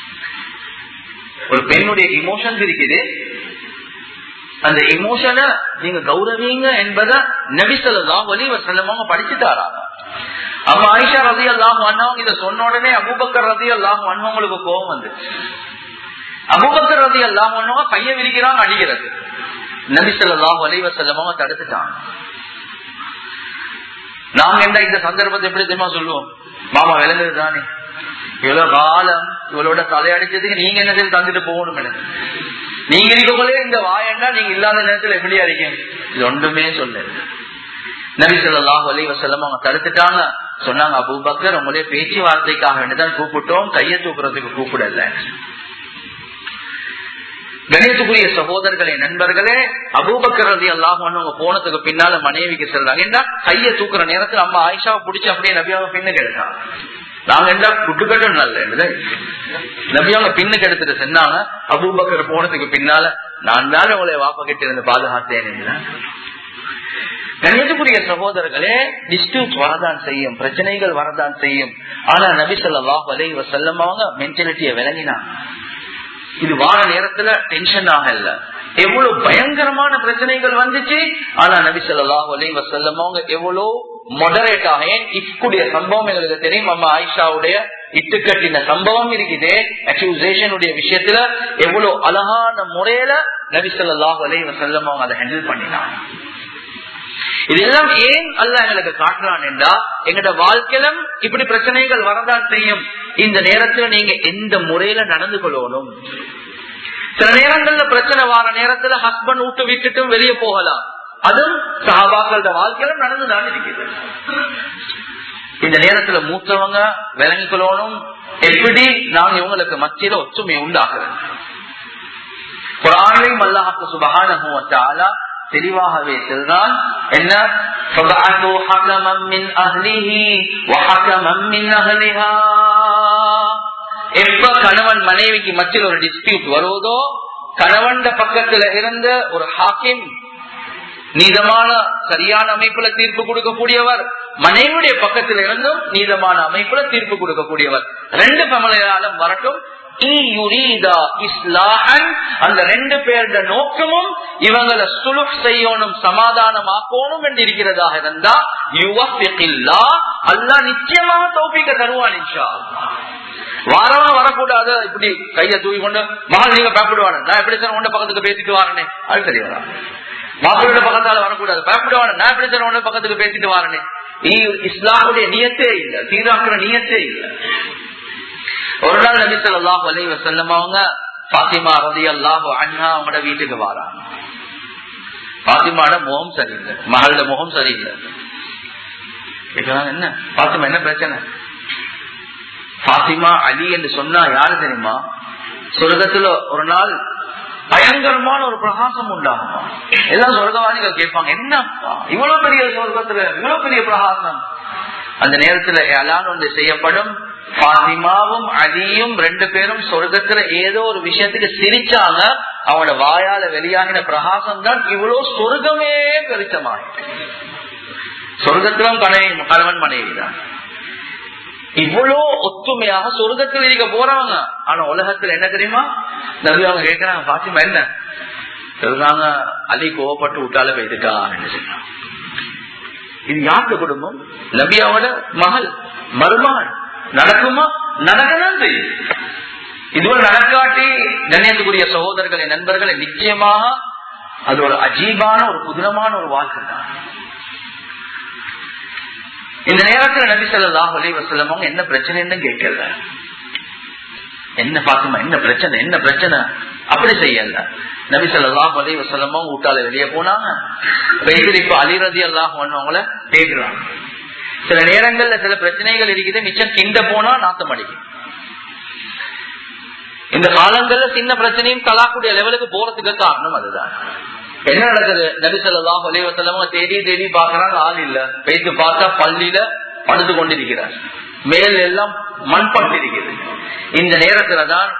ஒரு பெண்ணுடைய இமோஷன்ஸ் இருக்குது அந்த இமோஷனை நீங்க கௌரவிங்க என்பதை நபிசல்லாம் ஒலி வசல்லமாக படிச்சு தாராங்க அம்மா ஆயிஷா ரதி அல்லாஹ் அண்ணவங்க இதை சொன்ன உடனே அபுபக்கர் ரதி அல்லாஹ் அண்ணவங்களுக்கு கோபம் வந்து அபுபக்கர் ரதி அல்லாஹ் அண்ணவங்க கைய விரிக்கிறாங்க அடிக்கிறது நபிசல்லாஹ் ஒலி வசல்லமாக தடுத்துட்டாங்க நாங்க என்ன இந்த சந்தர்ப்பத்தை எப்படி தெரியுமா சொல்லுவோம் மாமா விளங்குது தானே இவ்வளவு காலம் இவளோட தலையடிச்சதுக்கு நீங்க என்ன செய்து தந்துட்டு போகணும் எனக்கு நீங்க இருக்கக்குள்ளே இந்த வாயண்டா நீங்க இல்லாத நேரத்துல எப்படி அறிக்கீங்க இது ஒன்றுமே சொல்ல நபி சொல்லாஹ் அலி வசல்லம் அவங்க தடுத்துட்டாங்க சொன்னாங்க அபூபக்கர் உங்களுடைய பேச்சுவார்த்தைக்காக வேண்டிதான் கூப்பிட்டோம் கையை தூக்குறதுக்கு கூப்பிடல கணியத்துக்குரிய சகோதரர்களே நண்பர்களே அபூபக்கர் ரதி அல்லாஹ் அவங்க போனதுக்கு பின்னால மனைவிக்கு செல்றாங்க என்ன கையை தூக்குற நேரத்துல அம்மா ஆயிஷாவை பிடிச்சி அப்படியே நபியாவை பின்னுக்கு எடுத்தாங்க நாங்க என்ன குட்டுக்கட்டும் நல்ல நபியாங்க பின்னுக்கு எடுத்துட்டு சொன்னாங்க அபூபக்கர் போனதுக்கு பின்னால நான் தான் உங்களை வாப்ப கிட்ட இருந்து பாதுகாத்தேன் கணியத்துக்குரிய சகோதரர்களே டிஸ்பியூட் வரதான் செய்யும் பிரச்சனைகள் வரதான் செய்யும் ஆனா நபி சொல்லாஹ் வலை வசல்லம் அவங்க மென்டாலிட்டியை விளங்கினாங்க இது வார நேரத்துல டென்ஷன் ஆகல எவ்வளவு பயங்கரமான பிரச்சனைகள் வந்துச்சு ஆனா நபி சொல்லாஹ் அலி வசல்லம் அவங்க எவ்வளவு மொடரேட் ஆக ஏன் இஃப்குடைய சம்பவம் எங்களுக்கு தெரியும் அம்மா ஆயிஷாவுடைய இட்டுக்கட்டின சம்பவம் இருக்குது அக்யூசேஷனுடைய விஷயத்துல எவ்வளவு அழகான முறையில நபி சொல்லாஹ் அலி வசல்லம் அவங்க அதை ஹேண்டில் பண்ணினாங்க இதெல்லாம் ஏன் அல்ல எங்களுக்கு காட்டுறான் என்றா எங்கட வாழ்க்கையிலும் இப்படி பிரச்சனைகள் வரதான் செய்யும் இந்த நேரத்துல நீங்க எந்த முறையில நடந்து கொள்ளணும் சில நேரங்கள்ல பிரச்சனை வர நேரத்துல ஹஸ்பண்ட் விட்டு விட்டுட்டும் வெளியே போகலாம் அதுவும் சகாபாக்களோட வாழ்க்கையிலும் நடந்துதான் இருக்குது இந்த நேரத்துல மூத்தவங்க விளங்கிக் கொள்ளணும் எப்படி நாங்க இவங்களுக்கு மத்தியில ஒற்றுமை உண்டாக்குறது குரானையும் அல்லாஹாக்கு சுபகான தெளிவாகவே செல்றான் என்ன எப்ப கணவன் மனைவிக்கு மத்தியில் ஒரு டிஸ்பியூட் வருவதோ கணவன் பக்கத்துல இருந்த ஒரு ஹாக்கிம் நீதமான சரியான அமைப்புல தீர்ப்பு கொடுக்கக்கூடியவர் மனைவியுடைய பக்கத்தில் இருந்தும் நீதமான அமைப்புல தீர்ப்பு கொடுக்கக்கூடியவர் ரெண்டு பமலையாலும் வரட்டும் அந்த ரெண்டு பேருட நோக்கமும் இவங்களை சுலு செய்யணும் சமாதானமாக்கணும் என்று இருக்கிறதாக இருந்தா யுவா அல்லா நிச்சயமாக தௌபிக்க தருவான் இன்ஷா வாரவங்க வரக்கூடாது இப்படி கைய தூக்கி கொண்டு மகள் நீங்க பயப்படுவாங்க நான் எப்படி சார் உண்ட பக்கத்துக்கு பேசிட்டு வாரனே அது தெரியல மாப்பிள்ளோட பக்கத்தால வரக்கூடாது பயப்படுவாங்க நான் எப்படி சார் உண்ட பக்கத்துக்கு பேசிட்டு வாரனே இஸ்லாமுடைய நியத்தே இல்ல சீராக்குற நியத்தே இல்ல ஒரு நாள் நபி சொல்லாஹ் அலி வசல்லம் அவங்க பாத்திமா ரதி அல்லாஹ் அண்ணா அவங்களோட வீட்டுக்கு வாராங்க பாத்திமாட முகம் சரியில்லை மகளோட முகம் சரியில்லை என்ன பாத்திமா என்ன பிரச்சனை பாத்திமா அலி என்று சொன்னா யாரு தெரியுமா சொர்க்கத்துல ஒரு நாள் பயங்கரமான ஒரு பிரகாசம் உண்டாகுமா எல்லாம் சொர்க்கவாதிகள் கேட்பாங்க என்னப்பா இவ்வளவு பெரிய சொர்க்கத்துல இவ்வளவு பெரிய பிரகாசம் அந்த நேரத்துல அலான் ஒன்று செய்யப்படும் பாத்திமாவும் அலியும் ரெண்டு பேரும் சொர்க்கத்துல ஏதோ ஒரு விஷயத்துக்கு சிரிச்சாங்க அவனோட வாயால வெளியாகின பிரகாசம் தான் இவ்வளவு சொர்க்கமே பெருச்சமாயிட்டு சொர்க்கத்திலும் கணவன் கணவன் மனைவி தான் இவ்வளோ ஒத்துமையாக சொர்க்கத்தில் இருக்க போறவங்க ஆனா உலகத்துல என்ன தெரியுமா நபி அவங்க கேட்கிறாங்க பாத்திமா என்ன சொல்றாங்க அலி கோவப்பட்டு விட்டால போயிட்டுட்டான்னு சொல்றாங்க இது யாருக்கு குடும்பம் நபியாவோட மகள் மருமகள் நடக்குமா நடக்கதான் செய்யும் இதுவரை நடக்காட்டி கண்ணியத்துக்குரிய சகோதரர்களை நண்பர்களை நிச்சயமாக அது ஒரு அஜீபான ஒரு புதினமான ஒரு வாழ்க்கை தான் இந்த நேரத்துல நபி சொல்லாஹ் அலி வசலம் என்ன பிரச்சனைன்னு கேட்கல என்ன பாக்குமா என்ன பிரச்சனை என்ன பிரச்சனை அப்படி செய்யல நபி சொல்லாஹ் அலி வசலமும் வீட்டால வெளியே போனாங்க இப்ப அலிரதி அல்லாஹ் அவங்கள கேட்கிறாங்க சில நேரங்கள்ல சில பிரச்சனைகள் இருக்குது மிச்சம் கிண்ட போனா நாத்தம் அடிக்கும் இந்த காலங்கள்ல சின்ன பிரச்சனையும் தலாக்குடைய லெவலுக்கு போறதுக்கு காரணம் அதுதான் என்ன நடக்குது நபிசல்லாம் ஒலிவசல்லமா தேடி தேடி பாக்குறாங்க ஆள் இல்ல வைத்து பார்த்தா பள்ளியில படுத்து கொண்டிருக்கிறார் மேல் எல்லாம் மண் பட்டிருக்கிறது இந்த நேரத்துலதான்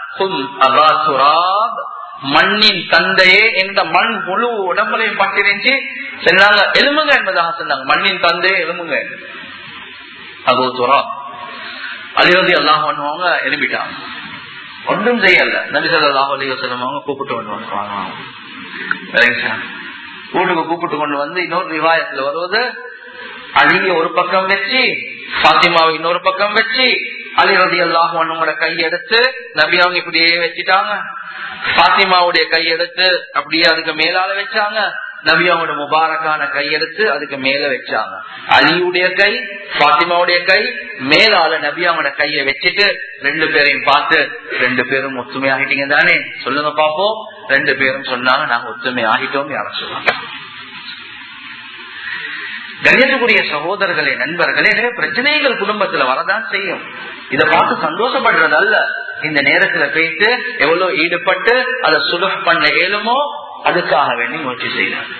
மண்ணின் தந்தையே என்ற மண் முழு உடம்புலையும் பட்டிருந்துச்சு சொன்னாங்க எலும்புங்க என்பதாக சொன்னாங்க மண்ணின் தந்தையே எலும்புங்க அதோ துரா அலிவதி எல்லாம் பண்ணுவாங்க எழுப்பிட்டாங்க ஒன்றும் செய்யல நபிசல்லா அலி வசலம் அவங்க கூப்பிட்டு பண்ணுவாங்க வீட்டுக்கு கூப்பிட்டு கொண்டு வந்து இன்னொரு விவாயத்துல வருவது அழிய ஒரு பக்கம் வச்சு பாத்திமாவை இன்னொரு பக்கம் வச்சு அலிரதி அல்லாஹ் உங்களோட கையெடுத்து நபி அவங்க இப்படியே வச்சுட்டாங்க பாத்திமாவுடைய கையெடுத்து அப்படியே அதுக்கு மேலால வச்சாங்க நபி அவங்களோட முபாரக்கான கையெடுத்து அதுக்கு மேல வச்சாங்க அலியுடைய கை பாத்திமாவுடைய கை மேலால நபி அவங்களோட கைய வச்சுட்டு ரெண்டு பேரையும் பார்த்து ரெண்டு பேரும் ஒத்துமை ஆகிட்டீங்க தானே சொல்லுங்க பாப்போம் ரெண்டு பேரும் சொன்னாங்க நாங்க ஒத்துமை ஆகிட்டோம் யாரும் சொல்லுவாங்க கணியத்துக்குரிய சகோதரர்களே நண்பர்களே நிறைய பிரச்சனைகள் குடும்பத்துல வரதான் செய்யும் இதை பார்த்து சந்தோஷப்படுறது அல்ல இந்த நேரத்துல போயிட்டு எவ்வளவு ஈடுபட்டு அதை சுலக பண்ண இயலுமோ அதுக்காக வேண்டி முயற்சி செய்யறாங்க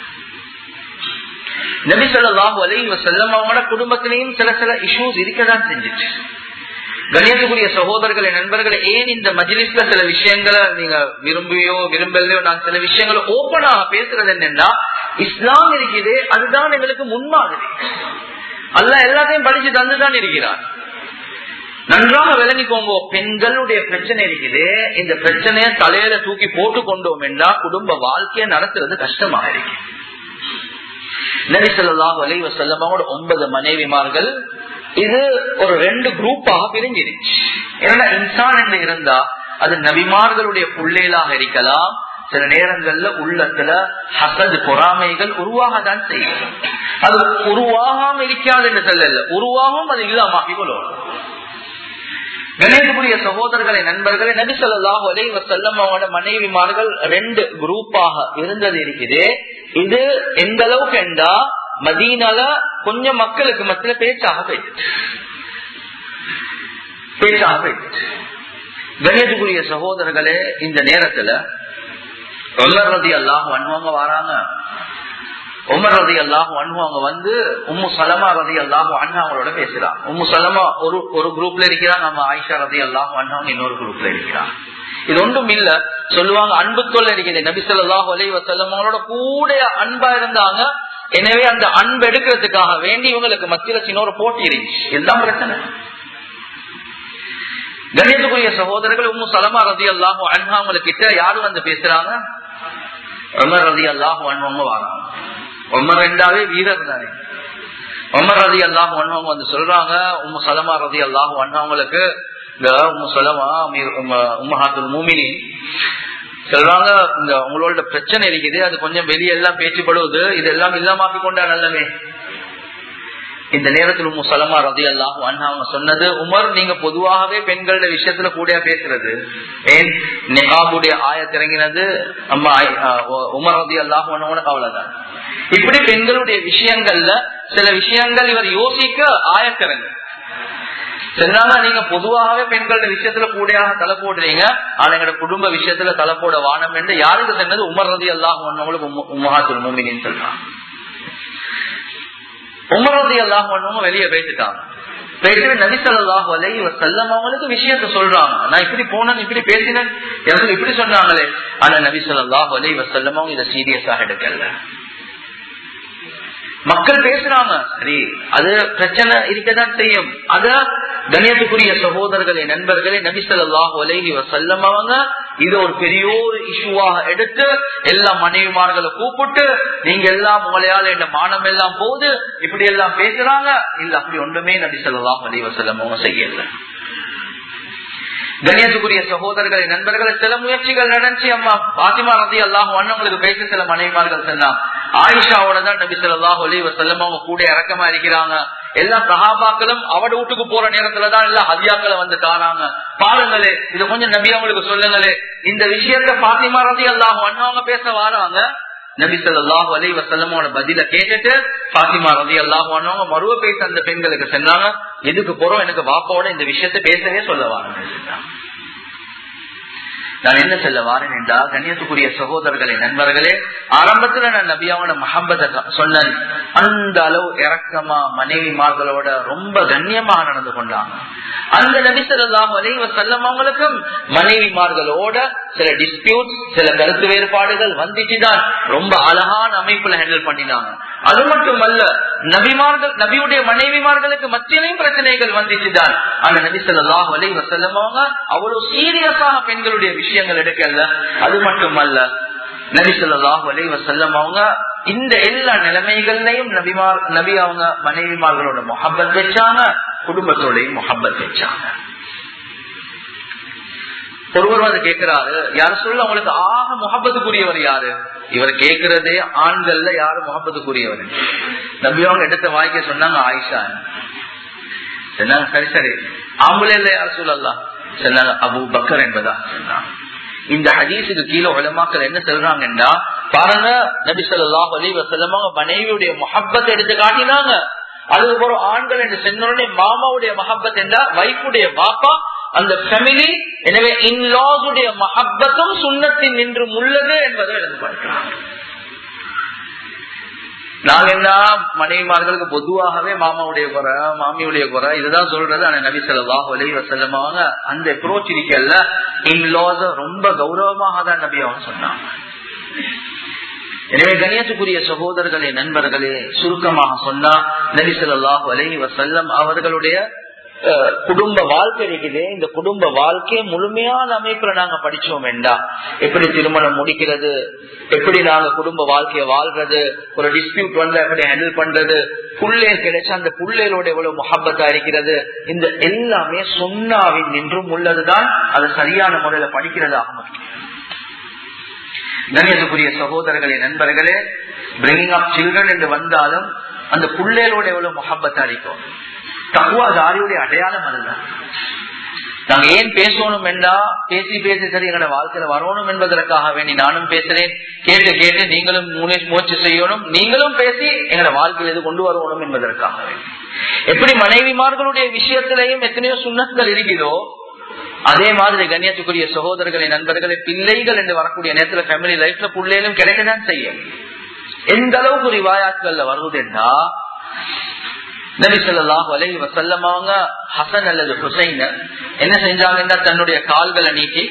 நபி சொல்லாஹு அலைவ செல்லம் அவங்களோட குடும்பத்திலையும் சில சில இஷ்யூஸ் இருக்கதான் செஞ்சிச்சு கணியத்துக்குரிய சகோதரர்களே நண்பர்களே ஏன் இந்த மஜிலிஸ்ல சில விஷயங்களை நீங்க விரும்பியோ விரும்பலையோ நான் சில விஷயங்களை ஓப்பனாக பேசுறது என்னன்னா இஸ்லாம் இருக்குது அதுதான் எங்களுக்கு முன்மாதிரி அல்ல எல்லாத்தையும் படிச்சு தந்துதான் இருக்கிறார் நன்றாக விளங்கிக்கோங்க பெண்களுடைய பிரச்சனை இருக்குது இந்த பிரச்சனைய தலையில தூக்கி போட்டு கொண்டோம் என்றா குடும்ப வாழ்க்கையை நடத்துறது கஷ்டமாக இருக்கு நபி சொல்லாஹ் வலைவ செல்லமோட ஒன்பது மனைவிமார்கள் இது ஒரு ரெண்டு குரூப்பாக பிரிஞ்சிருச்சு ஏன்னா இன்சான் என்று இருந்தா அது நபிமார்களுடைய புள்ளேலாக இருக்கலாம் சில நேரங்கள்ல உள்ளத்துல ஹசது பொறாமைகள் உருவாக தான் செய்யும் அது உருவாகாம இருக்காது என்று சொல்லல உருவாகும் அது இல்லாம கொள்ளும் கணேசபுரிய சகோதரர்களை நண்பர்களை நபி சொல்லாஹு அலைவ செல்லம் அவங்களோட மனைவிமார்கள் ரெண்டு குரூப்பாக இருந்தது இருக்குது இது எந்த அளவுக்கு என்றா மதீனால கொஞ்சம் மக்களுக்கு மத்தியில பேச்சாக போயிடுச்சு பேச்சாக போயிடுச்சு கணேசபுரிய சகோதரர்களே இந்த நேரத்துல உமர் ரதி அல்லாஹ் வன்வங்க வராங்க உமர் ரதி அல்லாஹ் அவங்க வந்து உம்மு சலமா ரதி அல்லாஹ் அவங்களோட பேசுறான் உம்மு சலமா ஒரு ஒரு குரூப்ல இருக்கிறான் நம்ம ஆயிஷா ரதி அல்லாஹ் அவங்க இன்னொரு குரூப்ல இருக்கிறான் இது ஒன்றும் இல்ல சொல்லுவாங்க அன்புக்குள்ள இருக்குது நபி சொல்லாஹ் அலி வசல்லம் அவங்களோட கூட அன்பா இருந்தாங்க எனவே அந்த அன்பு எடுக்கிறதுக்காக வேண்டி இவங்களுக்கு மத்தியில சின்ன ஒரு போட்டி இருந்துச்சு இதுதான் பிரச்சனை கணியத்துக்குரிய சகோதரர்கள் உம்மு சலமா ரதி அல்லாஹு அன்ஹாங்களுக்கு கிட்ட யாரு வந்து பேசுறாங்க உமர் ரதி அல்லாஹு அன்வங்க வராங்க உமர் ரெண்டாவே வீரர் தானே உமர் ரதி அல்லாஹு அன்வங்க வந்து சொல்றாங்க உம்மு சலமா ரதி அல்லாஹு அன்வங்களுக்கு இந்த உம்மு சலமா உம்மஹாத்துல் மூமினி சொல்றாங்க இந்த உங்களோட பிரச்சனை இருக்குது அது கொஞ்சம் வெளியெல்லாம் பேச்சுப்படுவது இதெல்லாம் இல்லாமக்கி கொண்டா நல்லமே இந்த நேரத்தில் உம்மு சலமா ரதி அல்லாஹ் அவங்க சொன்னது உமர் நீங்க பொதுவாகவே பெண்களோட விஷயத்துல கூட பேசுறது ஏன் நெகாபுடைய ஆயத்திறங்கினது அம்மா உமர் ரதி அல்லாஹ் கவலைதான் இப்படி பெண்களுடைய விஷயங்கள்ல சில விஷயங்கள் இவர் யோசிக்க ஆயத்திறங்க சொன்னாங்க நீங்க பொதுவாகவே பெண்களோட விஷயத்துல கூடையாக தலை போடுறீங்க ஆனா எங்களோட குடும்ப விஷயத்துல தலை போட வானம் என்று யாருக்கு சொன்னது உமர் ரதி அல்லாஹ் ஒன்னவங்களுக்கு உமஹாத்துல் மூமினின்னு சொல்றாங்க உமரதி அல்லாஹ் பண்ணுவங்க வெளியே பேசிட்டாங்க பேசிட்டு நபிசல்லாஹ் வலை செல்லம் அவங்களுக்கு விஷயத்த சொல்றாங்க நான் இப்படி போனேன் இப்படி பேசினேன் எனக்கு இப்படி சொன்னாங்களே ஆனா நபிசல்லாஹ் வலை செல்லம் அவங்க இதை சீரியஸாக எடுக்கல மக்கள் பேசுறாங்க சரி அது பிரச்சனை இருக்கதான் செய்யும் அத கணியத்துக்குரிய சகோதரர்களே நண்பர்களே நபிசல்லாஹ் வலைஹி வசல்லம் அவங்க இது ஒரு பெரிய ஒரு இஷ்யூவாக எடுத்து எல்லா மனைவிமார்களை கூப்பிட்டு நீங்க எல்லாம் உங்களையால என்ன மானம் எல்லாம் போகுது இப்படி எல்லாம் பேசுறாங்க இல்ல அப்படி ஒன்றுமே நபிசல்லாஹ் வலி வசல்லம் அவங்க செய்யல கணியத்துக்குரிய சகோதரர்களை நண்பர்களை சில முயற்சிகள் நடந்துச்சு அம்மா பாத்திமா ரதி அல்லாஹ் உங்களுக்கு பேச சில மனைவிமார்கள் சொன்னாங்க ஆயிஷாவோட தான் நபி சொல்லாஹ் ஒலி வசல்லம் அவங்க கூட இறக்கமா இருக்கிறாங்க எல்லா சகாபாக்களும் அவட வீட்டுக்கு போற நேரத்துலதான் எல்லா ஹதியாக்களை வந்து தாராங்க பாருங்களே இது கொஞ்சம் நபி அவங்களுக்கு சொல்லுங்களே இந்த விஷயத்த பாத்திமா ரதி அல்லாஹ் அவங்க பேச வராங்க நபி சொல்லாஹு அலி வசல்லமோட பதில கேட்டுட்டு பாத்திமா ரதி அல்லாஹ் மறுவ பேச அந்த பெண்களுக்கு சொன்னாங்க எதுக்கு போறோம் எனக்கு வாப்பாவோட இந்த விஷயத்த பேசவே சொல்ல வாருங்க நான் என்ன சொல்ல வாரேன் என்றா கண்ணியத்துக்குரிய சகோதரர்களே நண்பர்களே ஆரம்பத்துல நான் நபியாவோட மஹம்பத சொன்னேன் அந்த அளவு இறக்கமா மனைவிமார்களோட ரொம்ப கண்ணியமா நடந்து கொண்டாங்க அந்த நபி சொல்லாஹ் அலைவ செல்லவங்களுக்கும் மனைவிமார்களோட சில டிஸ்பியூட் சில கருத்து வேறுபாடுகள் வந்துச்சுதான் ரொம்ப அழகான அமைப்புல ஹேண்டில் பண்ணினாங்க அது மட்டுமல்ல நபிமார்கள் நபியுடைய மனைவிமார்களுக்கு மத்தியிலையும் பிரச்சனைகள் வந்துச்சுதான் அந்த நபி சொல்லாஹ் அலைவ செல்லவங்க அவ்வளவு சீரியஸாக பெண்களுடைய விஷயங்கள் எடுக்கல அது மட்டுமல்ல நபி சொல்லாஹ் அலைவ செல்லம் அவங்க இந்த எல்லா நிலைமைகள்லையும் நபிமார் நபி அவங்க மனைவிமார்களோட முகப்பத் வச்சாங்க குடும்பத்தோடையும் முகப்பத் வச்சாங்க ஒருவர் வந்து கேட்கிறாரு யார சொல்ல உங்களுக்கு ஆக முகப்பத்துக்குரியவர் யாரு இவர் கேட்கிறதே ஆண்கள்ல யாரு முகப்பத்துக்குரியவர் நபி அவங்க எடுத்த வாய்க்க சொன்னாங்க ஆயிஷா சொன்னாங்க சரி சரி ஆம்பளை இல்ல யார சொல்லலாம் சொன்னாங்க அபு பக்கர் என்பதா சொன்னாங்க இந்த ஹதீஸுக்கு கீழே உலமாக்கள் என்ன சொல்றாங்கன்னா பாருங்க நபி சொல்லாஹ் அலி வசல்லமாக மனைவியுடைய முஹப்பத்தை எடுத்து காட்டினாங்க அதுக்கப்புறம் ஆண்கள் என்று சென்னோடனே மாமாவுடைய மஹப்பத் என்றா வைஃபுடைய பாப்பா அந்த ஃபேமிலி எனவே இன்லாஸ் உடைய மஹப்பத்தும் சுண்ணத்தின் நின்றும் உள்ளது என்பதை எடுத்து பார்க்கிறாங்க நாங்க என்ன மனைவிமார்களுக்கு பொதுவாகவே மாமாவுடைய குறை மாமியுடைய குறை இதுதான் சொல்றது ஆனா நபி சொல்லாஹ் அலி வசல்லமாக அந்த அப்ரோச் இருக்கல இன்லாஸ் ரொம்ப கௌரவமாக தான் நபி அவங்க சொன்னாங்க எனவே கணியத்துக்குரிய சகோதரர்களே நண்பர்களே சுருக்கமாக சொன்னா நபி சொல்லாஹ் அலி வசல்லம் அவர்களுடைய குடும்ப வாழ்க்கை இருக்குது இந்த குடும்ப வாழ்க்கையை முழுமையான அமைப்புல நாங்க படிச்சோம் வேண்டாம் எப்படி திருமணம் முடிக்கிறது எப்படி நாங்க குடும்ப வாழ்க்கையை வாழ்றது ஒரு டிஸ்பியூட் வந்து எப்படி ஹேண்டில் பண்றது புள்ளேல் கிடைச்சா அந்த புள்ளேலோட எவ்வளவு முகப்பத்தா இருக்கிறது இந்த எல்லாமே சொன்னாவின் நின்றும் உள்ளதுதான் அது சரியான முறையில படிக்கிறதாக முக்கியம் கணியத்துக்குரிய சகோதரர்களே நண்பர்களே பிரிங்கிங் அப் சில்ட்ரன் என்று வந்தாலும் அந்த புள்ளேலோட எவ்வளவு முகப்பத்தா இருக்கும் தகுவா தாரியுடைய அடையாளம் அதுதான் நாங்க ஏன் பேசணும் என்றா பேசி பேசி சரி எங்களோட வாழ்க்கையில வரணும் என்பதற்காக வேண்டி நானும் பேசுறேன் கேட்டு கேட்டு நீங்களும் முயற்சி செய்யணும் நீங்களும் பேசி எங்களோட வாழ்க்கையில் எது கொண்டு வரணும் என்பதற்காக வேண்டி எப்படி மனைவிமார்களுடைய விஷயத்திலையும் எத்தனையோ சுண்ணங்கள் இருக்கிறதோ அதே மாதிரி கண்ணியத்துக்குரிய சகோதரர்களை நண்பர்களை பிள்ளைகள் என்று வரக்கூடிய நேரத்துல ஃபேமிலி லைஃப்ல பிள்ளைகளும் கிடைக்கதான் செய்யும் எந்த அளவுக்கு ரிவாயாட்கள்ல வருவதுன்னா நபி சொல்லாஹ் அலை வசல்லமாங்க ஹசன் அல்லது ஹுசைன் என்ன செஞ்சாங்கன்னா தன்னுடைய கால்களை நீட்டி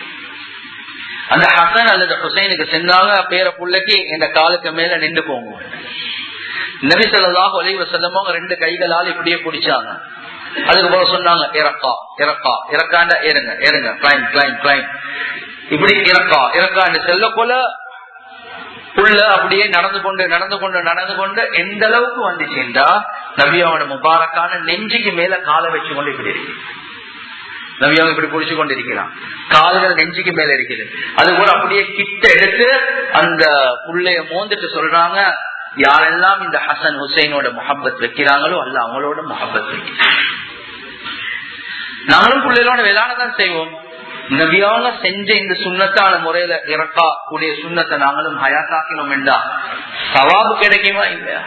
அந்த ஹசன் அல்லது ஹுசைனுக்கு செஞ்சாங்க பேர புள்ளைக்கு இந்த காலுக்கு மேல நின்று போங்க நபி சொல்லாஹ் அலை வசல்லமாங்க ரெண்டு கைகளால் இப்படியே பிடிச்சாங்க அதுக்கு போல சொன்னாங்க இறக்கா இறக்கா இறக்காண்ட ஏறுங்க ஏறுங்க கிளைம் கிளைம் கிளைம் இப்படி இறக்கா இறக்காண்டு செல்ல போல புள்ள அப்படியே நடந்து கொண்டு நடந்து கொண்டு நடந்து கொண்டு எந்த அளவுக்கு வந்துச்சுண்டா நபியாவோட முபாரக்கான நெஞ்சுக்கு மேல காலை வச்சு கொண்டு இப்படி இருக்கு நபியாவும் இப்படி புடிச்சு கொண்டு இருக்கிறான் கால்கள் நெஞ்சுக்கு மேல இருக்குது அது கூட அப்படியே கிட்ட எடுத்து அந்த புள்ளைய மோந்துட்டு சொல்றாங்க யாரெல்லாம் இந்த ஹசன் ஹுசைனோட முகப்பத் வைக்கிறாங்களோ அல்ல அவங்களோட முகப்பத் வைக்கிறாங்க நாங்களும் பிள்ளைகளோட விளையாடதான் செய்வோம் நபியாங்க செஞ்ச இந்த சுண்ணத்தான முறையில இறக்கா கூடிய சுண்ணத்தை நாங்களும் ஹயாத்தாக்கணும் என்றா சவாபு கிடைக்குமா இல்லையா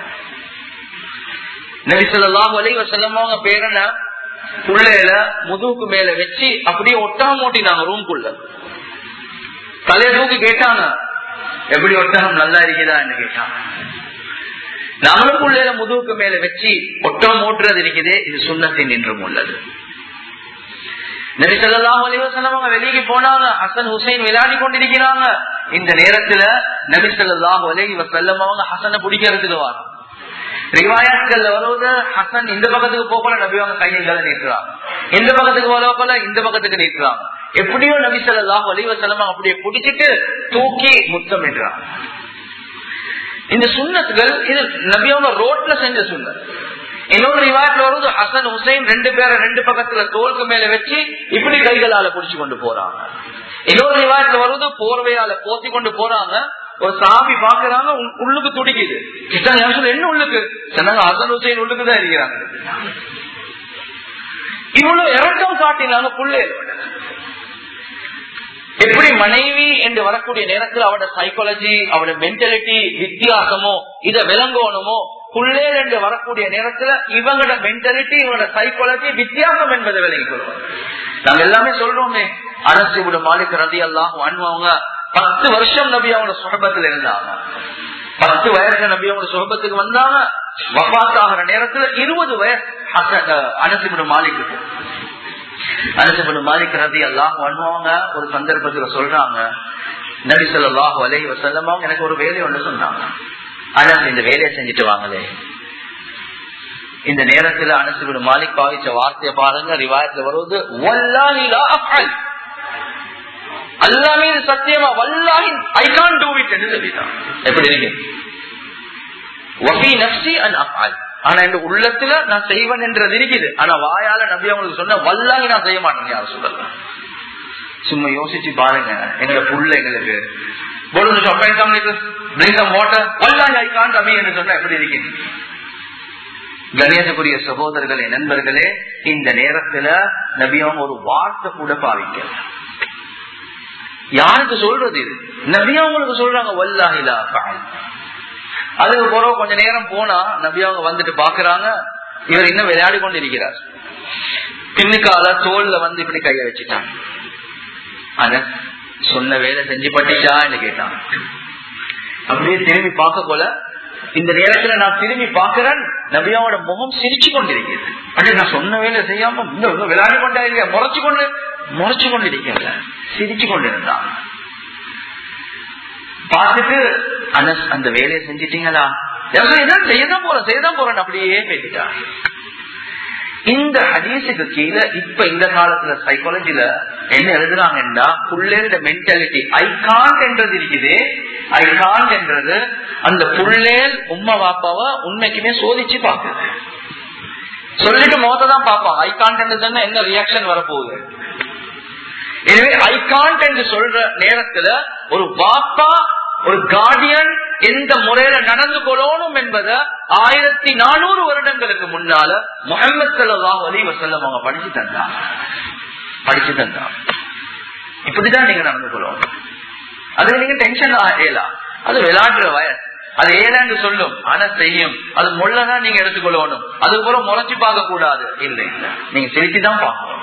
நபி சொல்லாஹ் வலைவ செல்லமாவங்க பேரன புள்ளையில முதுகுக்கு மேல வச்சு அப்படியே ஒட்டகம் ஓட்டினாங்க ரூம்குள்ள தலைய தூக்கி கேட்டாங்க எப்படி ஒட்டகம் நல்லா இருக்குதா என்று கேட்டாங்க நாங்களும் புள்ளையில முதுகுக்கு மேல வச்சு ஒட்டகம் ஓட்டுறது இருக்குதே இது சுண்ணத்தின் நின்றும் உள்ளது நபிசல்லாஹ் அலிவசனவங்க வெளியே போனாங்க ஹசன் ஹுசைன் விளையாடி கொண்டிருக்கிறாங்க இந்த நேரத்துல நபிசல்லாஹ் அலி வசல்லம் அவங்க ஹசனை பிடிக்கிறதுக்கு வரோம் ரிவாயாட்கள்ல வருவது ஹசன் இந்த பக்கத்துக்கு போகல நபி அவங்க கையங்களை நீட்டுறாங்க இந்த பக்கத்துக்கு போல இந்த பக்கத்துக்கு நீட்டுறாங்க எப்படியோ நபி சொல்லாஹ் அலி வசல்லம் அப்படியே பிடிச்சிட்டு தூக்கி முத்தம் என்றாங்க இந்த சுண்ணத்துகள் இது நபி அவங்க ரோட்ல செஞ்ச சுண்ணத் இன்னொரு ரிவாயத்துல வருது ஹசன் ஹுசைன் ரெண்டு பேரை ரெண்டு பக்கத்துல தோலுக்கு மேல வச்சு இப்படி கைகளால புடிச்சு கொண்டு போறாங்க இன்னொரு ரிவாயத்துல வருது போர்வையால போத்தி கொண்டு போறாங்க ஒரு சாமி பாக்குறாங்க உள்ளுக்கு துடிக்குது என்ன உள்ளுக்கு சொன்னாங்க ஹசன் ஹுசைன் உள்ளுக்கு தான் இருக்கிறாங்க இவ்வளவு இறக்கம் காட்டினாங்க பிள்ளைகளோட எப்படி மனைவி என்று வரக்கூடிய நேரத்தில் அவட சைக்காலஜி அவட மென்டாலிட்டி வித்தியாசமோ இத விளங்கணுமோ புள்ளேல் என்று வரக்கூடிய நேரத்துல இவங்களோட மென்டாலிட்டி இவங்களோட சைக்காலஜி வித்தியாசம் என்பதை விலகி கொள்வோம் நாங்க எல்லாமே சொல்றோமே அரசு விட மாலிக் ரதி எல்லாம் வாழ்வங்க பத்து வருஷம் நபி அவங்களோட சுகபத்தில் இருந்தாங்க பத்து வயசு நபி அவங்க சுகபத்துக்கு வந்தாங்க வபாத்தாகிற நேரத்துல இருபது வயசு அனசிபுடு மாலிக்கு அனசிபுடு மாலிக் ரதி எல்லாம் வாழ்வங்க ஒரு சந்தர்ப்பத்துல சொல்றாங்க நபி சொல்லாஹு அலை வசல்லமா எனக்கு ஒரு வேலை ஒண்ணு சொன்னாங்க ஆனா இந்த வேலையை செஞ்சுட்டு வாங்களே இந்த நேரத்துல அனசுபின் மாலிக் பாவிச்ச வார்த்தையை பாருங்க ரிவாயத்துல வருவது அல்லாமே சத்தியமா வல்லாஹி ஐ கான் டூ இட் என்று சொல்லிட்டான் எப்படி இருக்கு ஆனா இந்த உள்ளத்துல நான் செய்வேன் என்றது இருக்குது ஆனா வாயால நபி அவங்களுக்கு சொன்ன வல்லாஹி நான் செய்ய மாட்டேன் யாரும் சொல்லல சும்மா யோசிச்சு பாருங்க எங்க புள்ள எங்களுக்கு கணேசக்குரிய சகோதரர்களே நண்பர்களே இந்த நேரத்துல நபியம் ஒரு வார்த்தை கூட பாவிக்க யாருக்கு சொல்றது இது நபியா உங்களுக்கு சொல்றாங்க வல்லாஹிலா அதுக்கு பிறகு கொஞ்ச நேரம் போனா நபி அவங்க வந்துட்டு பாக்குறாங்க இவர் இன்னும் விளையாடி கொண்டு இருக்கிறார் பின்னுக்கால தோல்ல வந்து இப்படி கைய வச்சுட்டாங்க அத சொன்ன வேலை செஞ்சு பட்டுச்சான்னு கேட்டான் அப்படியே திரும்பி பார்க்க போல இந்த நேரத்துல நான் திரும்பி பாக்குறேன் நபியாவோட முகம் சிரிச்சு கொண்டிருக்கிறது அப்படியே நான் சொன்ன வேலை செய்யாம இந்த விளையாடி கொண்டா இல்லையா முறைச்சு கொண்டு முறைச்சு கொண்டு இருக்கிறத சிரிச்சு கொண்டிருந்தான் பார்த்துட்டு அனஸ் அந்த வேலையை செஞ்சிட்டீங்களா செய்யதான் போறேன் செய்யதான் போறேன் அப்படியே பேசிட்டா இந்த ஹதீஸுக்கு கீழே இப்ப இந்த காலத்துல சைக்காலஜில என்ன எழுதுறாங்கன்னா புள்ளேட மென்டாலிட்டி ஐ காண்ட் என்றது இருக்குது ஐ காண்ட் என்றது அந்த புள்ளேல் உம்மா பாப்பாவ உண்மைக்குமே சோதிச்சு பாக்குது சொல்லிட்டு மோத தான் பார்ப்பான் ஐ காண்ட் என்ன ரியாக்ஷன் வரப்போகுது எனவே ஐ காண்ட் என்று சொல்ற நேரத்துல ஒரு பாப்பா ஒரு கார்டியன் எந்த முறையில நடந்து கொள்ளணும் என்பதை ஆயிரத்தி நானூறு வருடங்களுக்கு முன்னால முகமது சல்லாஹ் அலி வசல்லம் அவங்க படிச்சு தந்தாங்க படிச்சு தந்தாங்க இப்படிதான் நீங்க நடந்து கொள்ளணும் அதுக்கு நீங்க டென்ஷன் ஆகலாம் அது விளையாடுற வயசு அது ஏழாண்டு சொல்லும் ஆனா செய்யும் அது முள்ளதான் நீங்க எடுத்துக்கொள்ளணும் அதுக்கப்புறம் முளைச்சு பார்க்க கூடாது இல்லை இல்ல நீங்க சிரிச்சுதான் பார்க்கணும்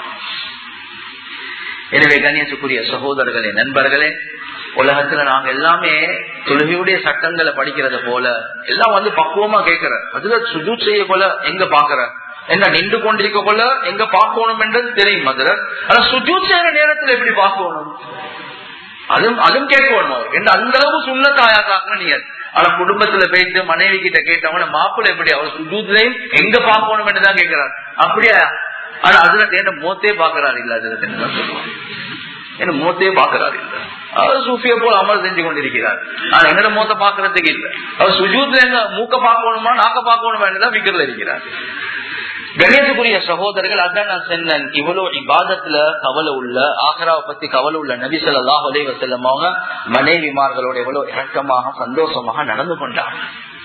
எனவே கண்ணியத்துக்குரிய சகோதரர்களே நண்பர்களே உலகத்துல நாங்க எல்லாமே தொழுகையுடைய சட்டங்களை படிக்கிறத போல எல்லாம் வந்து பக்குவமா கேட்கிற அதுல சுஜூ செய்ய போல எங்க பாக்குற என்ன நின்று கொண்டிருக்க போல எங்க பார்க்கணும் என்றது தெரியும் அதுல ஆனா சுஜூ செய்யற நேரத்துல எப்படி பார்க்கணும் அதுவும் அதுவும் கேட்கணும் அவர் என்ன அந்த அளவுக்கு சுண்ண தாயாக்காங்க நீங்க ஆனா குடும்பத்துல போயிட்டு மனைவி கிட்ட கேட்டவங்க மாப்பிள்ள எப்படி அவர் சுஜூத்லயும் எங்க பார்க்கணும் என்றுதான் கேட்கிறார் அப்படியா ஆனா அதுல என்ன மூத்தே பாக்குறாரு இல்ல அதுல சொல்லுவாங்க என்ன மூத்தையே பாக்குறாரு இல்ல அவர் சூஃபிய போல அமல் செஞ்சு கொண்டிருக்கிறார் ஆனா எங்கட மூத்த பாக்குறதுக்கு இல்ல அவர் சுஜூத்ல எங்க மூக்க பார்க்கணுமா நாக்க பார்க்கணுமா தான் விக்கர்ல இருக்கிறார் கணேசக்குரிய சகோதரர்கள் அதான் நான் சொன்னேன் இவ்வளவு இபாதத்துல கவலை உள்ள ஆகராவை பத்தி கவலை உள்ள நபி சொல்லாஹ் அலை வசல்லம் அவங்க மனைவிமார்களோட எவ்வளவு இறக்கமாக சந்தோஷமாக நடந்து கொண்டாங்க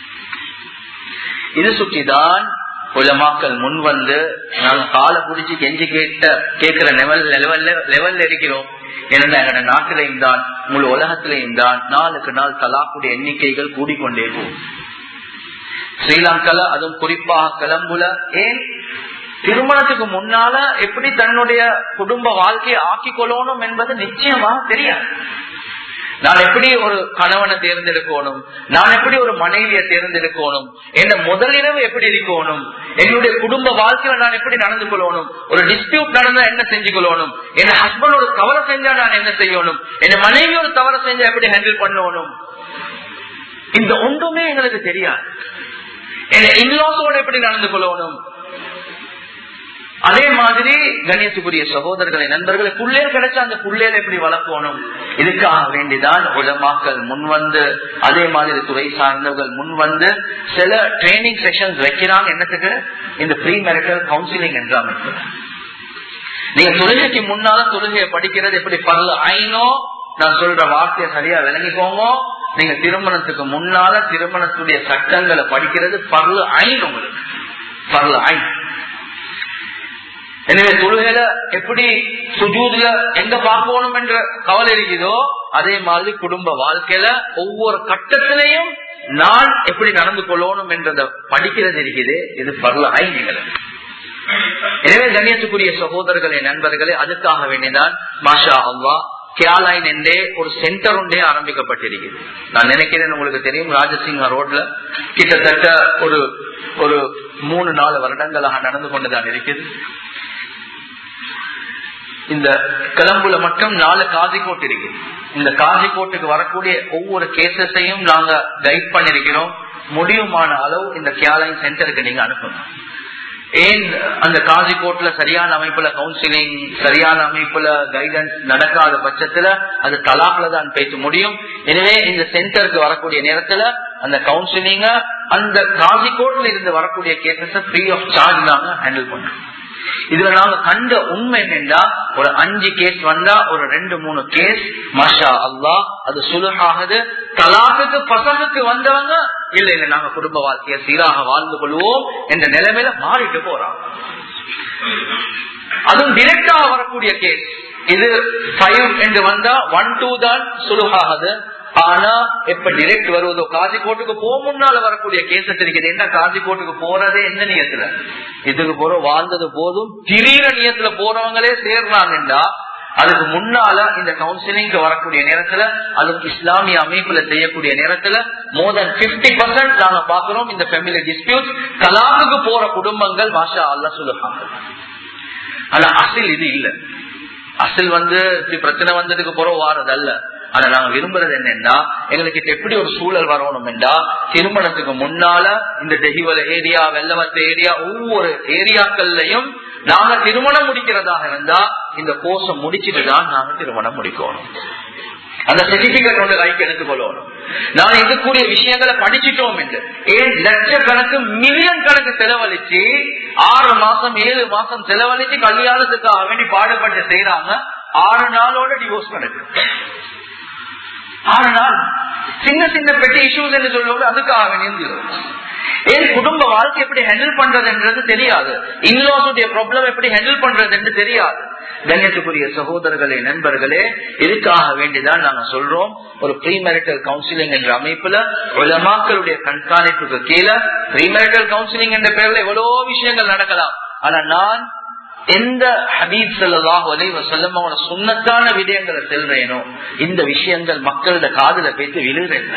இது சுற்றிதான் உலமாக்கள் முன் வந்து நாங்க காலை பிடிச்சி கெஞ்சி கேட்ட கேட்கிற லெவல் லெவல்ல லெவல்ல இருக்கிறோம் ஏன்னா எங்களோட நாட்டிலையும் தான் முழு உலகத்திலையும் தான் நாளுக்கு நாள் தலாக்குடைய எண்ணிக்கைகள் கூடிக்கொண்டே போகும் ஸ்ரீலங்கால அதுவும் குறிப்பாக கிளம்புல ஏன் திருமணத்துக்கு முன்னால எப்படி தன்னுடைய குடும்ப வாழ்க்கையை ஆக்கிக் கொள்ளணும் என்பது நிச்சயமா தெரியாது நான் எப்படி ஒரு கணவனை தேர்ந்தெடுக்கணும் நான் எப்படி ஒரு மனைவியை தேர்ந்தெடுக்கணும் என் முதலிரவு எப்படி இருக்கணும் என்னுடைய குடும்ப வாழ்க்கையில நான் எப்படி நடந்து கொள்ளணும் ஒரு டிஸ்பியூட் நடந்தா என்ன செஞ்சு கொள்ளணும் என் ஹஸ்பண்ட் ஒரு தவறு செஞ்சா நான் என்ன செய்யணும் என் மனைவி ஒரு தவறு செஞ்சா எப்படி ஹேண்டில் பண்ணணும் இந்த ஒன்றுமே எங்களுக்கு தெரியாது என் இன்லாஸோட எப்படி நடந்து கொள்ளணும் அதே மாதிரி கணேசுக்குரிய சகோதரர்களை நண்பர்களை புள்ளேர் கிடைச்சா அந்த புள்ளேர் எப்படி வளர்க்கணும் இதுக்காக வேண்டிதான் உலமாக்கள் முன் வந்து அதே மாதிரி துறை சார்ந்தவர்கள் முன் வந்து சில ட்ரைனிங் செஷன்ஸ் வைக்கிறாங்க என்னத்துக்கு இந்த ப்ரீ மேரிட்டல் கவுன்சிலிங் என்ற அமைப்பு நீங்க தொழுகைக்கு முன்னால தொழுகையை படிக்கிறது எப்படி பல்ல ஐனோ நான் சொல்ற வார்த்தையை சரியா விளங்கிக்கோங்க நீங்க திருமணத்துக்கு முன்னால திருமணத்துடைய சட்டங்களை படிக்கிறது பர்ல ஐன் உங்களுக்கு பர்ல ஐன் எனவே தொழுகையில எப்படி சுஜூதுல எங்க பார்க்கணும் என்ற கவலை இருக்குதோ அதே மாதிரி குடும்ப வாழ்க்கையில ஒவ்வொரு கட்டத்திலையும் நான் எப்படி நடந்து கொள்ளணும் என்றத படிக்கிறது இருக்குது இது பரல ஐந்துகள் எனவே கண்ணியத்துக்குரிய சகோதரர்களே நண்பர்களே அதுக்காக வேண்டிதான் மாஷா அவ்வா கேலாயின் என்றே ஒரு சென்டர் ஒன்றே ஆரம்பிக்கப்பட்டிருக்கிறது நான் நினைக்கிறேன் உங்களுக்கு தெரியும் ராஜசிங்கா ரோட்ல கிட்டத்தட்ட ஒரு ஒரு மூணு நாலு வருடங்களாக நடந்து கொண்டுதான் இருக்குது இந்த கிளம்புல மட்டும் நாலு காசிக்கோட் இருக்கு இந்த காசிக்கோட்டுக்கு வரக்கூடிய ஒவ்வொரு கேசஸையும் நாங்க கைட் பண்ணிருக்கிறோம் முடியுமான அளவு இந்த கேலைன் சென்டருக்கு நீங்க அனுப்பணும் ஏன் அந்த காசிக்கோட்ல சரியான அமைப்புல கவுன்சிலிங் சரியான அமைப்புல கைடன்ஸ் நடக்காத பட்சத்துல அது தலாக்ல தான் பேச முடியும் எனவே இந்த சென்டருக்கு வரக்கூடிய நேரத்துல அந்த கவுன்சிலிங்க அந்த காசிக்கோட்ல இருந்து வரக்கூடிய கேசஸ் ஃப்ரீ ஆஃப் சார்ஜ் நாங்க ஹேண்டில் பண்றோம் இதுல நாங்க கண்ட உண்மை என்னென்றா ஒரு அஞ்சு கேஸ் வந்தா ஒரு ரெண்டு மூணு கேஸ் மஷா அல்லா அது சுலுகாகுது தலாக்குக்கு பசங்குக்கு வந்தவங்க இல்ல இல்ல நாங்க குடும்ப வாழ்க்கையை சீராக வாழ்ந்து கொள்வோம் என்ற நிலைமையில மாறிட்டு போறாங்க அதுவும் டிரெக்டாக வரக்கூடிய கேஸ் இது ஃபைவ் என்று வந்தா ஒன் டூ தான் சுலுகாகுது ஆனா எப்ப டிரெக்ட் வருவதோ காசிக்கோட்டுக்கு போக முன்னால வரக்கூடிய கேசட் இருக்குது என்ன காசிக்கோட்டுக்கு போறதே என்ன நியத்துல இதுக்கு போற வாழ்ந்தது போதும் திடீர நியத்துல போறவங்களே சேர்றாங்கன்றா அதுக்கு முன்னால இந்த கவுன்சிலிங்க்கு வரக்கூடிய நேரத்துல அதுக்கு இஸ்லாமிய அமைப்புல செய்யக்கூடிய நேரத்துல மோர் தென் பிப்டி பர்சன்ட் நாங்க பாக்குறோம் இந்த ஃபேமிலி டிஸ்பியூட் கலாமுக்கு போற குடும்பங்கள் மாஷா அல்ல சொல்லுவாங்க ஆனா அசில் இது இல்ல அசில் வந்து இப்படி பிரச்சனை வந்ததுக்கு பிறகு வாரது அல்ல ஆனா நாங்க விரும்புறது என்னன்னா எங்களுக்கு எப்படி ஒரு சூழல் வரணும் என்றா திருமணத்துக்கு முன்னால இந்த தெஹிவல ஏரியா வெள்ளவத்த ஏரியா ஒவ்வொரு ஏரியாக்கள்லயும் நாங்க திருமணம் முடிக்கிறதாக இருந்தா இந்த கோர்ஸை முடிச்சுட்டு தான் நாங்க திருமணம் முடிக்கணும் அந்த சர்டிபிகேட் ஒன்று கைக்கு எடுத்துக்கொள்ளணும் நான் இதுக்குரிய விஷயங்களை படிச்சுட்டோம் என்று ஏன் லட்சக்கணக்கு மில்லியன் கணக்கு செலவழிச்சு ஆறு மாசம் ஏழு மாசம் செலவழிச்சு கல்யாணத்துக்காக வேண்டி பாடுபட்டு செய்யறாங்க ஆறு நாளோட டிவோர்ஸ் நடக்குது ஆறு நாள் சின்ன சின்ன பெட்டி இஷ்யூஸ் என்று சொல்லுவது அதுக்காக வேண்டி ஏன் குடும்ப வாழ்க்கை எப்படி ஹேண்டில் பண்றதுன்றது தெரியாது இன்லாஸுடைய ப்ராப்ளம் எப்படி ஹேண்டில் பண்றது என்று தெரியாது கண்ணியத்துக்குரிய சகோதரர்களே நண்பர்களே இதுக்காக வேண்டிதான் நாங்க சொல்றோம் ஒரு ப்ரீமேரிட்டல் கவுன்சிலிங் என்ற அமைப்புல உலமாக்களுடைய கண்காணிப்புக்கு கீழே ப்ரீமேரிட்டல் கவுன்சிலிங் என்ற பேர்ல எவ்வளவோ விஷயங்கள் நடக்கலாம் ஆனா நான் எந்த ஹபீப் சல்லாஹ் அலைவ சொல்லம் அவனோட சுண்ணத்தான விடயங்களை செல்றேனோ இந்த விஷயங்கள் மக்களோட காதுல பேத்து விழுறேன்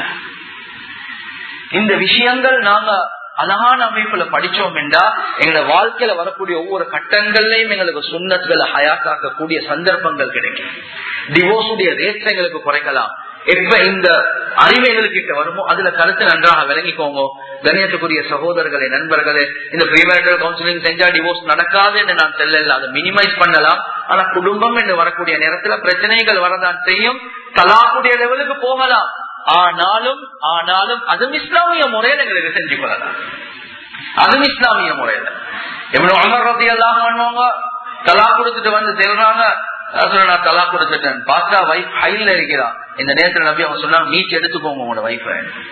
இந்த விஷயங்கள் நாங்க அழகான அமைப்புல படிச்சோம் என்றா எங்களோட வாழ்க்கையில வரக்கூடிய ஒவ்வொரு கட்டங்கள்லயும் எங்களுக்கு சுண்ணத்துகளை ஹயாத்தாக்கக்கூடிய சந்தர்ப்பங்கள் கிடைக்கும் டிவோர்ஸுடைய ரேட்ஸ் எங்களுக்கு குறைக்கலாம் எப்ப இந்த அறிவு எங்களுக்கு வருமோ அதுல கருத்து நன்றாக விளங்கிக்கோங்க கணியத்துக்குரிய சகோதரர்களே நண்பர்களே இந்த ப்ரீமேரிட்டல் கவுன்சிலிங் செஞ்சா டிவோர்ஸ் நடக்காது என்று நான் செல்லல அதை மினிமைஸ் பண்ணலாம் ஆனா குடும்பம் என்று வரக்கூடிய நேரத்துல பிரச்சனைகள் வரதான் செய்யும் தலாக்குடைய லெவலுக்கு போகலாம் ஆனாலும் ஆனாலும் அதுவும் இஸ்லாமிய முறையில எங்களுக்கு செஞ்சு கொள்ளலாம் அதுவும் இஸ்லாமிய முறையில எவ்வளவு அமர் ரத்தி எல்லாம் பண்ணுவாங்க தலா கொடுத்துட்டு வந்து செல்றாங்க நான் தலா கொடுத்துட்டேன் பார்த்தா வைஃப் ஹைல இருக்கிறான் இந்த நேரத்துல நம்பி அவங்க சொன்னாங்க மீட் எடுத்துக்கோங்க உங்களோட வைஃப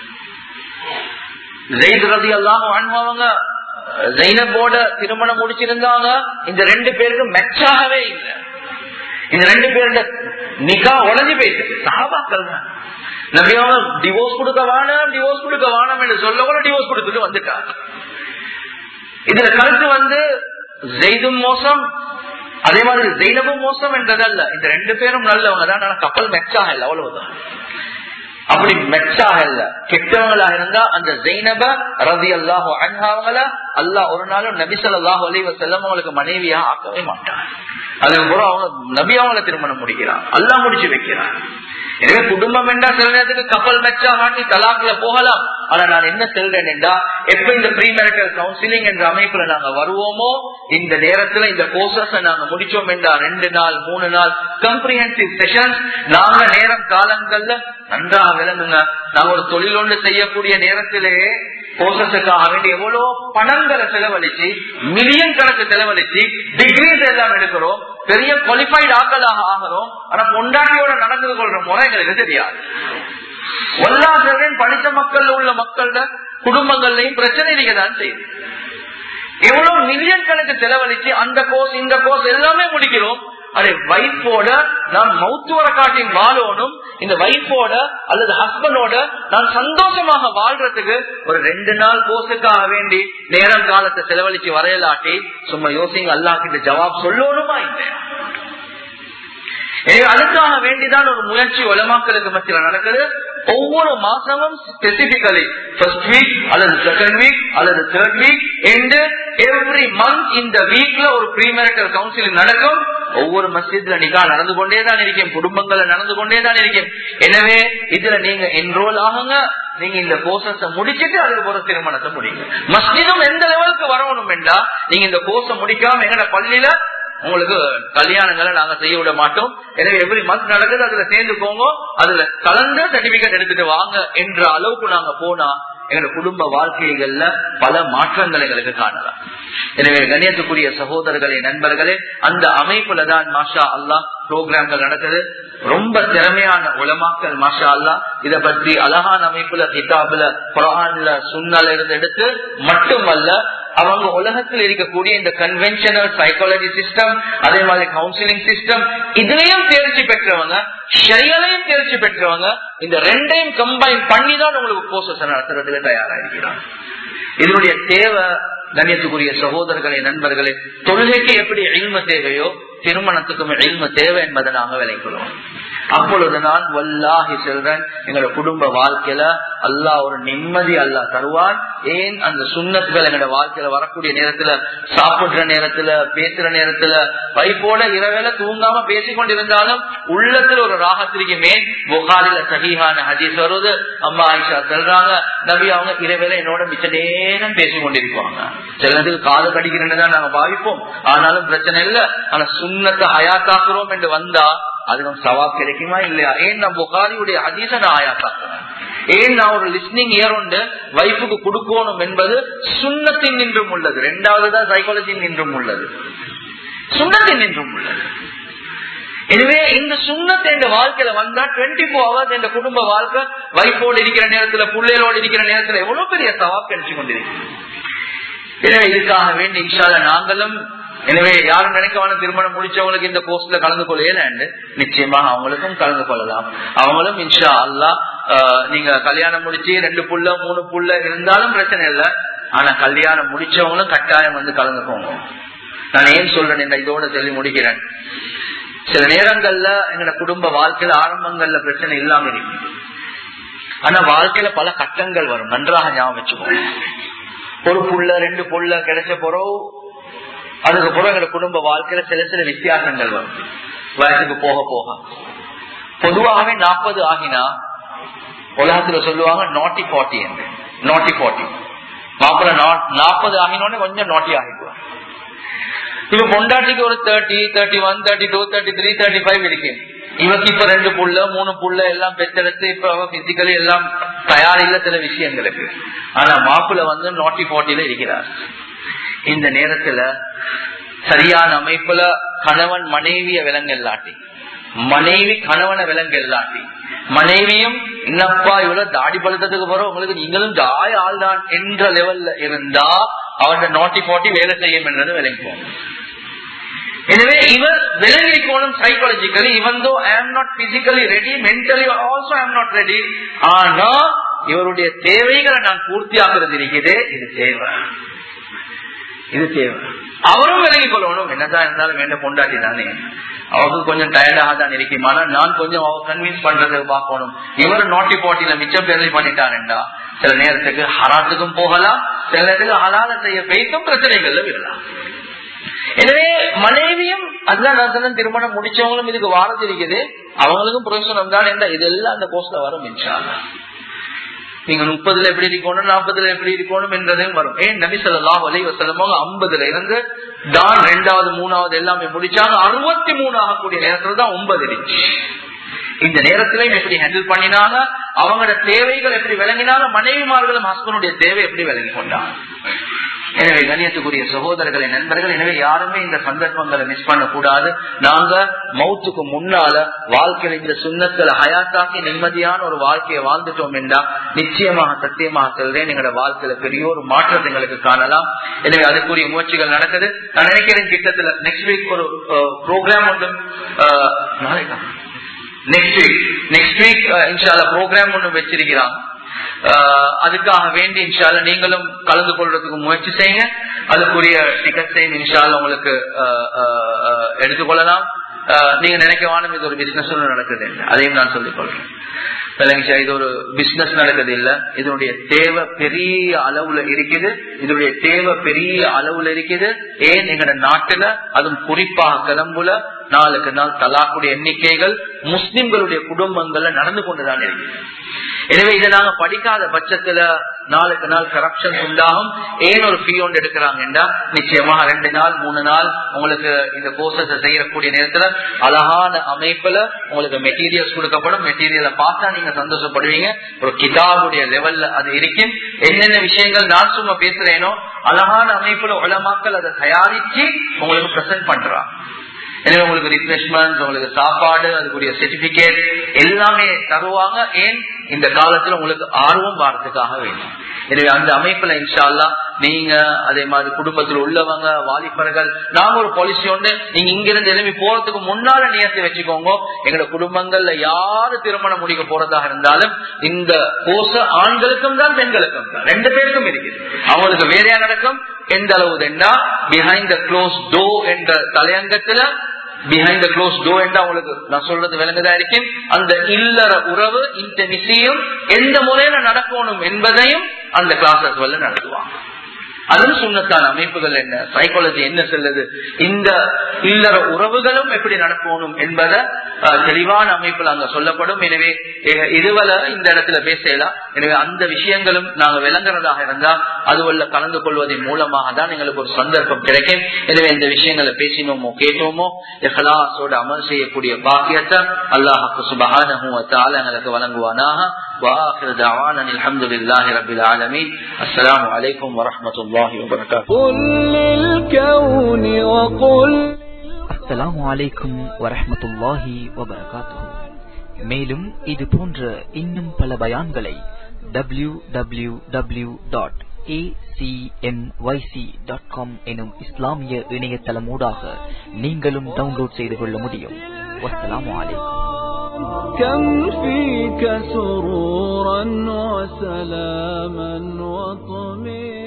ஜெயித் ரதி எல்லாம் வாழ்வாங்க ஜெயினபோட திருமணம் முடிச்சிருந்தாங்க இந்த ரெண்டு பேருக்கு மெச்சாகவே இல்லை இந்த ரெண்டு பேருடைய நிகா உடஞ்சி போயிட்டு சாபாக்கள் தான் நபியாவ டிவோர்ஸ் கொடுக்க வேணாம் டிவோர்ஸ் கொடுக்க வேணாம் என்று சொல்ல கூட டிவோர்ஸ் கொடுத்துட்டு வந்துட்டாங்க இதுல கருத்து வந்து ஜெய்தும் மோசம் அதே மாதிரி ஜெயினபும் மோசம் என்றதல்ல இந்த ரெண்டு பேரும் நல்லவங்க தான் கப்பல் மெச்சாக இல்லை அவ்வளவுதான் அப்படி மெச்சாக இல்ல கெட்டவங்களா இருந்தா அந்த ஜெயினப ரவி அல்லாஹோ அன்ஹாவங்கள அல்லாஹ் ஒரு நாளும் நபிசல்லாஹு அலைவ செல்லம் அவங்களுக்கு மனைவியா ஆக்கவே மாட்டாங்க அதுக்கப்புறம் அவங்க நபி அவங்கள திருமணம் முடிக்கிறான் அல்லாஹ் முடிச்சு வைக்கிறான் எனவே குடும்பம் என்றா சில நேரத்துக்கு கப்பல் மெச்சா மாட்டி தலாக்குல போகலாம் ஆனா நான் என்ன சொல்றேன் என்றா எப்ப இந்த ப்ரீ மேரிட்டல் கவுன்சிலிங் என்ற அமைப்புல நாங்க வருவோமோ இந்த நேரத்துல இந்த கோர்சஸ் நாங்க முடிச்சோம் என்றா ரெண்டு நாள் மூணு நாள் கம்ப்ரிஹென்சிவ் செஷன்ஸ் நாங்க நேரம் காலங்கள்ல நன்றாக விளங்குங்க நாங்க ஒரு தொழில் ஒன்று செய்யக்கூடிய நேரத்திலே கோர்சஸுக்காக வேண்டி எவ்வளவு பணங்களை செலவழிச்சு மில்லியன் கணக்கு செலவழிச்சு டிகிரிஸ் எல்லாம் எடுக்கிறோம் பெரிய குவாலிஃபைடு ஆக்களாக ஆகிறோம் ஆனா பொண்டாட்டியோட நடந்து கொள்ற முறை எங்களுக்கு தெரியாது ஒல்லாசரையும் படித்த மக்கள் உள்ள மக்கள குடும்பங்கள்லயும் பிரச்சனை நீங்க தான் செய்யுது எவ்வளவு மில்லியன் கணக்கு செலவழிச்சு அந்த கோர்ஸ் இந்த கோர்ஸ் எல்லாமே முடிக்கிறோம் அதே வைஃபோட நான் மௌத்துவர காட்டின் வாழணும் இந்த வைஃபோட அல்லது ஹஸ்பண்டோட நான் சந்தோஷமாக வாழ்றதுக்கு ஒரு ரெண்டு நாள் கோர்ஸுக்காக வேண்டி நேரம் காலத்தை செலவழிச்சு வரையலாட்டி சும்மா யோசிங்க அல்லா கிட்ட ஜவாப் சொல்லணுமா இல்லையா அதுக்காக வேண்டிதான் ஒரு முயற்சி உலமாக்களுக்கு மத்தியில் நடக்குது ஒவ்வொரு மாசமும் ஸ்பெசிபிகலி ஃபர்ஸ்ட் வீக் அல்லது செகண்ட் வீக் அல்லது தேர்ட் வீக் என்று எவ்ரி மந்த் இந்த வீக்ல ஒரு ப்ரீமேரிட்டல் கவுன்சிலிங் நடக்கும் ஒவ்வொரு மஸ்ஜித்ல நிகா நடந்து கொண்டே தான் இருக்கேன் குடும்பங்கள்ல நடந்து கொண்டே தான் இருக்கேன் எனவே இதுல நீங்க என்ரோல் ஆகுங்க நீங்க இந்த கோர்சஸ முடிச்சிட்டு அதுக்கு போற திருமணத்தை முடியுங்க மஸ்ஜிதும் எந்த லெவலுக்கு வரணும் என்றா நீங்க இந்த கோர்ஸ முடிக்காம எங்கட பள்ளியில உங்களுக்கு கல்யாணங்களை நாங்க செய்ய விட மாட்டோம் எனவே எவ்ரி மந்த் நடக்குது அதுல சேர்ந்துக்கோங்க அதுல கலந்து சர்டிபிகேட் எடுத்துட்டு வாங்க என்ற அளவுக்கு நாங்க போனா எங்க குடும்ப வாழ்க்கைகள்ல பல மாற்றங்கள் எங்களுக்கு காணலாம் எனவே கணியத்துக்குரிய சகோதரர்களே நண்பர்களே அந்த அமைப்புல தான் மாஷா அல்லா ப்ரோக்ராம்கள் நடக்குது ரொம்ப திறமையான உலமாக்கல் மாஷா அல்லா இத பற்றி அழகான அமைப்புல கிதாபுல குரான்ல சுன்னல இருந்து எடுத்து மட்டுமல்ல அவங்க உலகத்தில் இருக்கக்கூடிய இந்த கன்வென்ஷனல் சைக்காலஜி சிஸ்டம் அதே மாதிரி கவுன்சிலிங் சிஸ்டம் இதுலயும் தேர்ச்சி பெற்றவங்க ஷரியலையும் தேர்ச்சி பெற்றவங்க இந்த ரெண்டையும் கம்பைன் பண்ணி தான் உங்களுக்கு கோர்சஸ் நடத்துறதுக்கு தயாரா இருக்கிறாங்க இதனுடைய தேவை கண்ணியத்துக்குரிய சகோதரர்களே நண்பர்களே தொழுகைக்கு எப்படி எல்ம தேவையோ திருமணத்துக்கும் எல்ம தேவை என்பதை நாங்க விளைக்கிறோம் அப்பொழுது நான் வல்லாஹி செல்றேன் எங்களோட குடும்ப வாழ்க்கையில அல்லாஹ் ஒரு நிம்மதி அல்லா தருவான் ஏன் அந்த சுண்ணத்துகள் எங்களோட வாழ்க்கையில வரக்கூடிய நேரத்துல சாப்பிடுற நேரத்துல பேசுற நேரத்துல வைப்போட இரவேல தூங்காம பேசிக் கொண்டிருந்தாலும் உள்ளத்துல ஒரு ராகத்திற்குமே புகாரில சகிஹான ஹதீஸ் வருவது அம்மா ஆயிஷா சொல்றாங்க நபி அவங்க இரவேல என்னோட மிச்ச நேரம் பேசிக் கொண்டிருப்பாங்க சில நேரத்துக்கு காது கடிக்கிறேன்னு தான் நாங்க பாவிப்போம் ஆனாலும் பிரச்சனை இல்லை ஆனா சுண்ணத்தை ஹயாத்தாக்குறோம் என்று வந்தா அதுக்கு சவாப் கிடைக்குமா இல்லையா ஏன் நான் புகாரியுடைய ஹதீச நான் ஆயாத்தாக்குறேன் ஏன் நான் ஒரு லிஸ்னிங் இயர் உண்டு வைஃபுக்கு கொடுக்கணும் என்பது சுண்ணத்தின் நின்றும் உள்ளது ரெண்டாவது தான் சைக்காலஜியின் நின்றும் உள்ளது சுண்ணத்தின் நின்றும் உள்ளது எனவே இந்த சுண்ணத்தை இந்த வாழ்க்கையில வந்தா டுவெண்ட்டி ஃபோர் ஹவர்ஸ் இந்த குடும்ப வாழ்க்கை வைஃபோடு இருக்கிற நேரத்துல பிள்ளைகளோடு இருக்கிற நேரத்துல எவ்வளவு பெரிய சவாப் கிடைச்சு கொண்டிருக்கு எனவே இதுக்காக வேண்டி இன்ஷால நாங்களும் எனவே யாரும் நினைக்கவான திருமணம் முடிச்சவங்களுக்கு இந்த கோர்ஸ்ல கலந்து கொள்ளையலாண்டு நிச்சயமாக அவங்களுக்கும் கலந்து கொள்ளலாம் அவங்களும் இன்ஷா அல்லா நீங்க கல்யாணம் முடிச்சு ரெண்டு புள்ள மூணு புள்ள இருந்தாலும் பிரச்சனை இல்லை ஆனா கல்யாணம் முடிச்சவங்களும் கட்டாயம் வந்து கலந்துக்கோங்க நான் ஏன் சொல்றேன் இதோட சொல்லி முடிக்கிறேன் சில நேரங்கள்ல எங்களோட குடும்ப வாழ்க்கையில ஆரம்பங்கள்ல பிரச்சனை இல்லாம இருக்கு ஆனா வாழ்க்கையில பல கட்டங்கள் வரும் நன்றாக ஞாபகம் வச்சுக்கோங்க ஒரு புள்ள ரெண்டு புள்ள கிடைச்ச பிறகு அதுக்கப்புறம் எங்க குடும்ப வாழ்க்கையில சில சில வித்தியாசங்கள் வரும் வயசுக்கு போக போக பொதுவாகவே நாற்பது ஆகினா உலகத்துல சொல்லுவாங்க நாட்டி ஃபார்ட்டி என்று நாட்டி ஃபார்ட்டி மாப்பிள்ள நாற்பது ஆகினோடனே கொஞ்சம் நாட்டி ஆகிடுவாங்க இப்ப பொண்டாட்டிக்கு ஒரு thirty thirty one thirty two thirty three thirty five இருக்கு இவக்கு இப்ப ரெண்டு புள்ள மூணு புள்ள எல்லாம் பெற்றெடுத்து இப்ப அவ பிசிக்கலி எல்லாம் தயார் இல்ல சில விஷயங்களுக்கு ஆனா மாப்பிள்ள வந்து நாட்டி ஃபார்ட்டில இருக்கிறார் இந்த நேரத்துல சரியான அமைப்புல கணவன் மனைவிய விலங்கு இல்லாட்டி மனைவி கணவனை விலங்கு இல்லாட்டி மனைவியும் என்னப்பா இவ்வளவு தாடி பழுத்ததுக்கு பிறகு உங்களுக்கு நீங்களும் ஜாய ஆள் தான் என்ற லெவல்ல இருந்தா அவன் நாட்டி போட்டி வேலை செய்யும் என்றது விளங்குவோம் எனவே இவர் விலகிக்கோணும் சைக்காலஜிக்கலி இவன் though I am not physically ready mentally also I am not ready ஆனா இவருடைய தேவைகளை நான் பூர்த்தி ஆக்குறது இருக்குது இது தேவை இது தேவை அவரும் விலகி கொள்ளணும் என்னதான் இருந்தாலும் வேண்ட பொண்டாட்டி தானே அவருக்கு கொஞ்சம் டயர்டாக தான் இருக்கும் ஆனா நான் கொஞ்சம் அவ கன்வின்ஸ் பண்றதுக்கு பார்க்கணும் இவர் நாட்டி போட்டியில மிச்சம் பேரலி பண்ணிட்டாருண்டா சில நேரத்துக்கு ஹராத்துக்கும் போகலாம் சில நேரத்துக்கு ஹலால செய்ய பேசும் பிரச்சனைகள்ல விடலாம் எனவே மனைவியும் அதுதான் நான் சொன்ன திருமணம் முடிச்சவங்களும் இதுக்கு வாரது இருக்குது அவங்களுக்கும் பிரயோசனம் தான் என்ன இதெல்லாம் அந்த கோர்ஸ்ல வரும் இன்ஷால்லா நீங்க முப்பதுல எப்படி இருக்கணும் நாற்பதுல எப்படி இருக்கணும் என்றதையும் வரும் ஏன் நபி சொல்லலாம் வலை வசலமாக ஐம்பதுல இருந்து தான் ரெண்டாவது மூணாவது எல்லாமே முடிச்சாங்க அறுபத்தி மூணு ஆகக்கூடிய நேரத்துல தான் ஒன்பது இருந்துச்சு இந்த நேரத்திலையும் எப்படி ஹேண்டில் பண்ணினாங்க அவங்களோட தேவைகள் எப்படி விளங்கினாங்க மனைவிமார்களும் ஹஸ்பண்டுடைய தேவை எப்படி விளங்கி கொண்டாங்க எனவே கண்ணியத்துக்குரிய சகோதரர்களை நண்பர்கள் எனவே யாருமே இந்த சந்தர்ப்பங்களை மிஸ் பண்ண கூடாது நாங்க மௌத்துக்கு முன்னால வாழ்க்கையில இந்த சுண்ணத்துல ஹயாத்தாக்கி நிம்மதியான ஒரு வாழ்க்கையை வாழ்ந்துட்டோம் என்றா நிச்சயமாக சத்தியமாக சொல்றேன் எங்களோட வாழ்க்கையில பெரிய ஒரு மாற்றத்தை எங்களுக்கு காணலாம் எனவே அதுக்குரிய முயற்சிகள் நடக்குது நான் நினைக்கிறேன் கிட்டத்துல நெக்ஸ்ட் வீக் ஒரு ப்ரோக்ராம் ஒன்று நாளைக்கா நெக்ஸ்ட் வீக் நெக்ஸ்ட் வீக் இன்ஷால ப்ரோக்ராம் ஒன்று வச்சிருக்கிறாங்க அதுக்காக வேண்டி இன்ஷால நீங்களும் கலந்து கொள்றதுக்கு முயற்சி செய்யுங்க அதுக்குரிய டிக்கெட்ஸையும் இன்ஷால உங்களுக்கு எடுத்துக்கொள்ளலாம் நீங்க நினைக்கவானும் இது ஒரு பிசினஸ் நடக்குது அதையும் நான் சொல்லிக் கொள்றேன் இது ஒரு பிசினஸ் நடக்குது இல்ல இதனுடைய தேவை பெரிய அளவுல இருக்குது இதனுடைய தேவை பெரிய அளவுல இருக்குது ஏன் எங்கட நாட்டுல அதுவும் குறிப்பாக கிளம்புல நாளுக்கு நாள் தலாக்குடைய எண்ணிக்கைகள் முஸ்லிம்களுடைய குடும்பங்கள்ல நடந்து கொண்டுதான் இருக்குது எனவே இதை நாங்க படிக்காத பட்சத்துல நாளுக்கு நாள் கரப்ஷன் உண்டாகும் ஏன் ஒரு ஃபீ ஒன்று எடுக்கிறாங்கன்னா நிச்சயமாக ரெண்டு நாள் மூணு நாள் உங்களுக்கு இந்த கோர்சஸ் செய்யக்கூடிய நேரத்துல அழகான அமைப்புல உங்களுக்கு மெட்டீரியல்ஸ் கொடுக்கப்படும் மெட்டீரியலை பார்த்தா நீங்க சந்தோஷப்படுவீங்க ஒரு கிதாபுடைய லெவல்ல அது இருக்கும் என்னென்ன விஷயங்கள் நான் சும்மா பேசுறேனோ அழகான அமைப்புல உலமாக்கள் அதை தயாரிச்சு உங்களுக்கு பிரசன்ட் பண்றாங்க எனவே உங்களுக்கு ரிஃப்ரெஷ்மெண்ட் உங்களுக்கு சாப்பாடு அதுக்குரிய சர்டிபிகேட் எல்லாமே தருவாங்க ஏன் இந்த காலத்துல உங்களுக்கு ஆர்வம் வாரத்துக்காக வேண்டும் எனவே அந்த அமைப்புல இன்ஷால்லா நீங்க அதே மாதிரி குடும்பத்தில் உள்ளவங்க வாலிபர்கள் நாங்க ஒரு பாலிசி ஒன்று நீங்க இங்கிருந்து எழுப்பி போறதுக்கு முன்னால நியத்தை வச்சுக்கோங்க எங்களோட குடும்பங்கள்ல யாரு திருமணம் முடிக்க போறதாக இருந்தாலும் இந்த கோச ஆண்களுக்கும் தான் பெண்களுக்கும் தான் ரெண்டு பேருக்கும் இருக்குது அவங்களுக்கு வேறையா நடக்கும் எந்த அளவு பிஹைண்ட் த க்ளோஸ் டோ என்ற தலையங்கத்துல பிஹைண்ட் த க்ளோஸ் டோ என்று அவங்களுக்கு நான் சொல்றது விளங்குதா இருக்கேன் அந்த இல்லற உறவு இந்த நிச்சயம் எந்த முறையில நடக்கணும் என்பதையும் அந்த கிளாஸஸ் வல்ல நடத்துவாங்க அதுவும் சுண்ணத்தான அமைப்புகள் என்ன சைக்காலஜி என்ன சொல்லுது இந்த இல்லற உறவுகளும் எப்படி நடக்கணும் என்பதை தெளிவான அமைப்புல அங்க சொல்லப்படும் எனவே இதுவரை இந்த இடத்துல பேசலாம் எனவே அந்த விஷயங்களும் நாங்க விளங்குறதாக இருந்தா அதுவல்ல கலந்து கொள்வதன் மூலமாக தான் எங்களுக்கு ஒரு சந்தர்ப்பம் கிடைக்கும் எனவே இந்த விஷயங்களை பேசினோமோ கேட்டோமோ எஹலாசோட அமல் செய்யக்கூடிய பாக்கியத்தை அல்லாஹுக்கு சுபகான எங்களுக்கு வழங்குவானாக واخر دعوانا الحمد لله رب العالمين السلام عليكم ورحمه الله وبركاته قل للكون وقل அஸ்ஸலாமு அலைக்கும் வரஹ்மத்துல்லாஹி வபரகாத்துஹு மேலும் இது போன்ற இன்னும் பல பயான்களை W W W dot acmyc.com எனும் இஸ்லாமிய இணையதளமூடாக நீங்களும் டவுன்லோட் செய்து கொள்ள முடியும் வஸ்ஸலாமு அலைக்கும் كم فيك سرورا وسلاما وطمئنا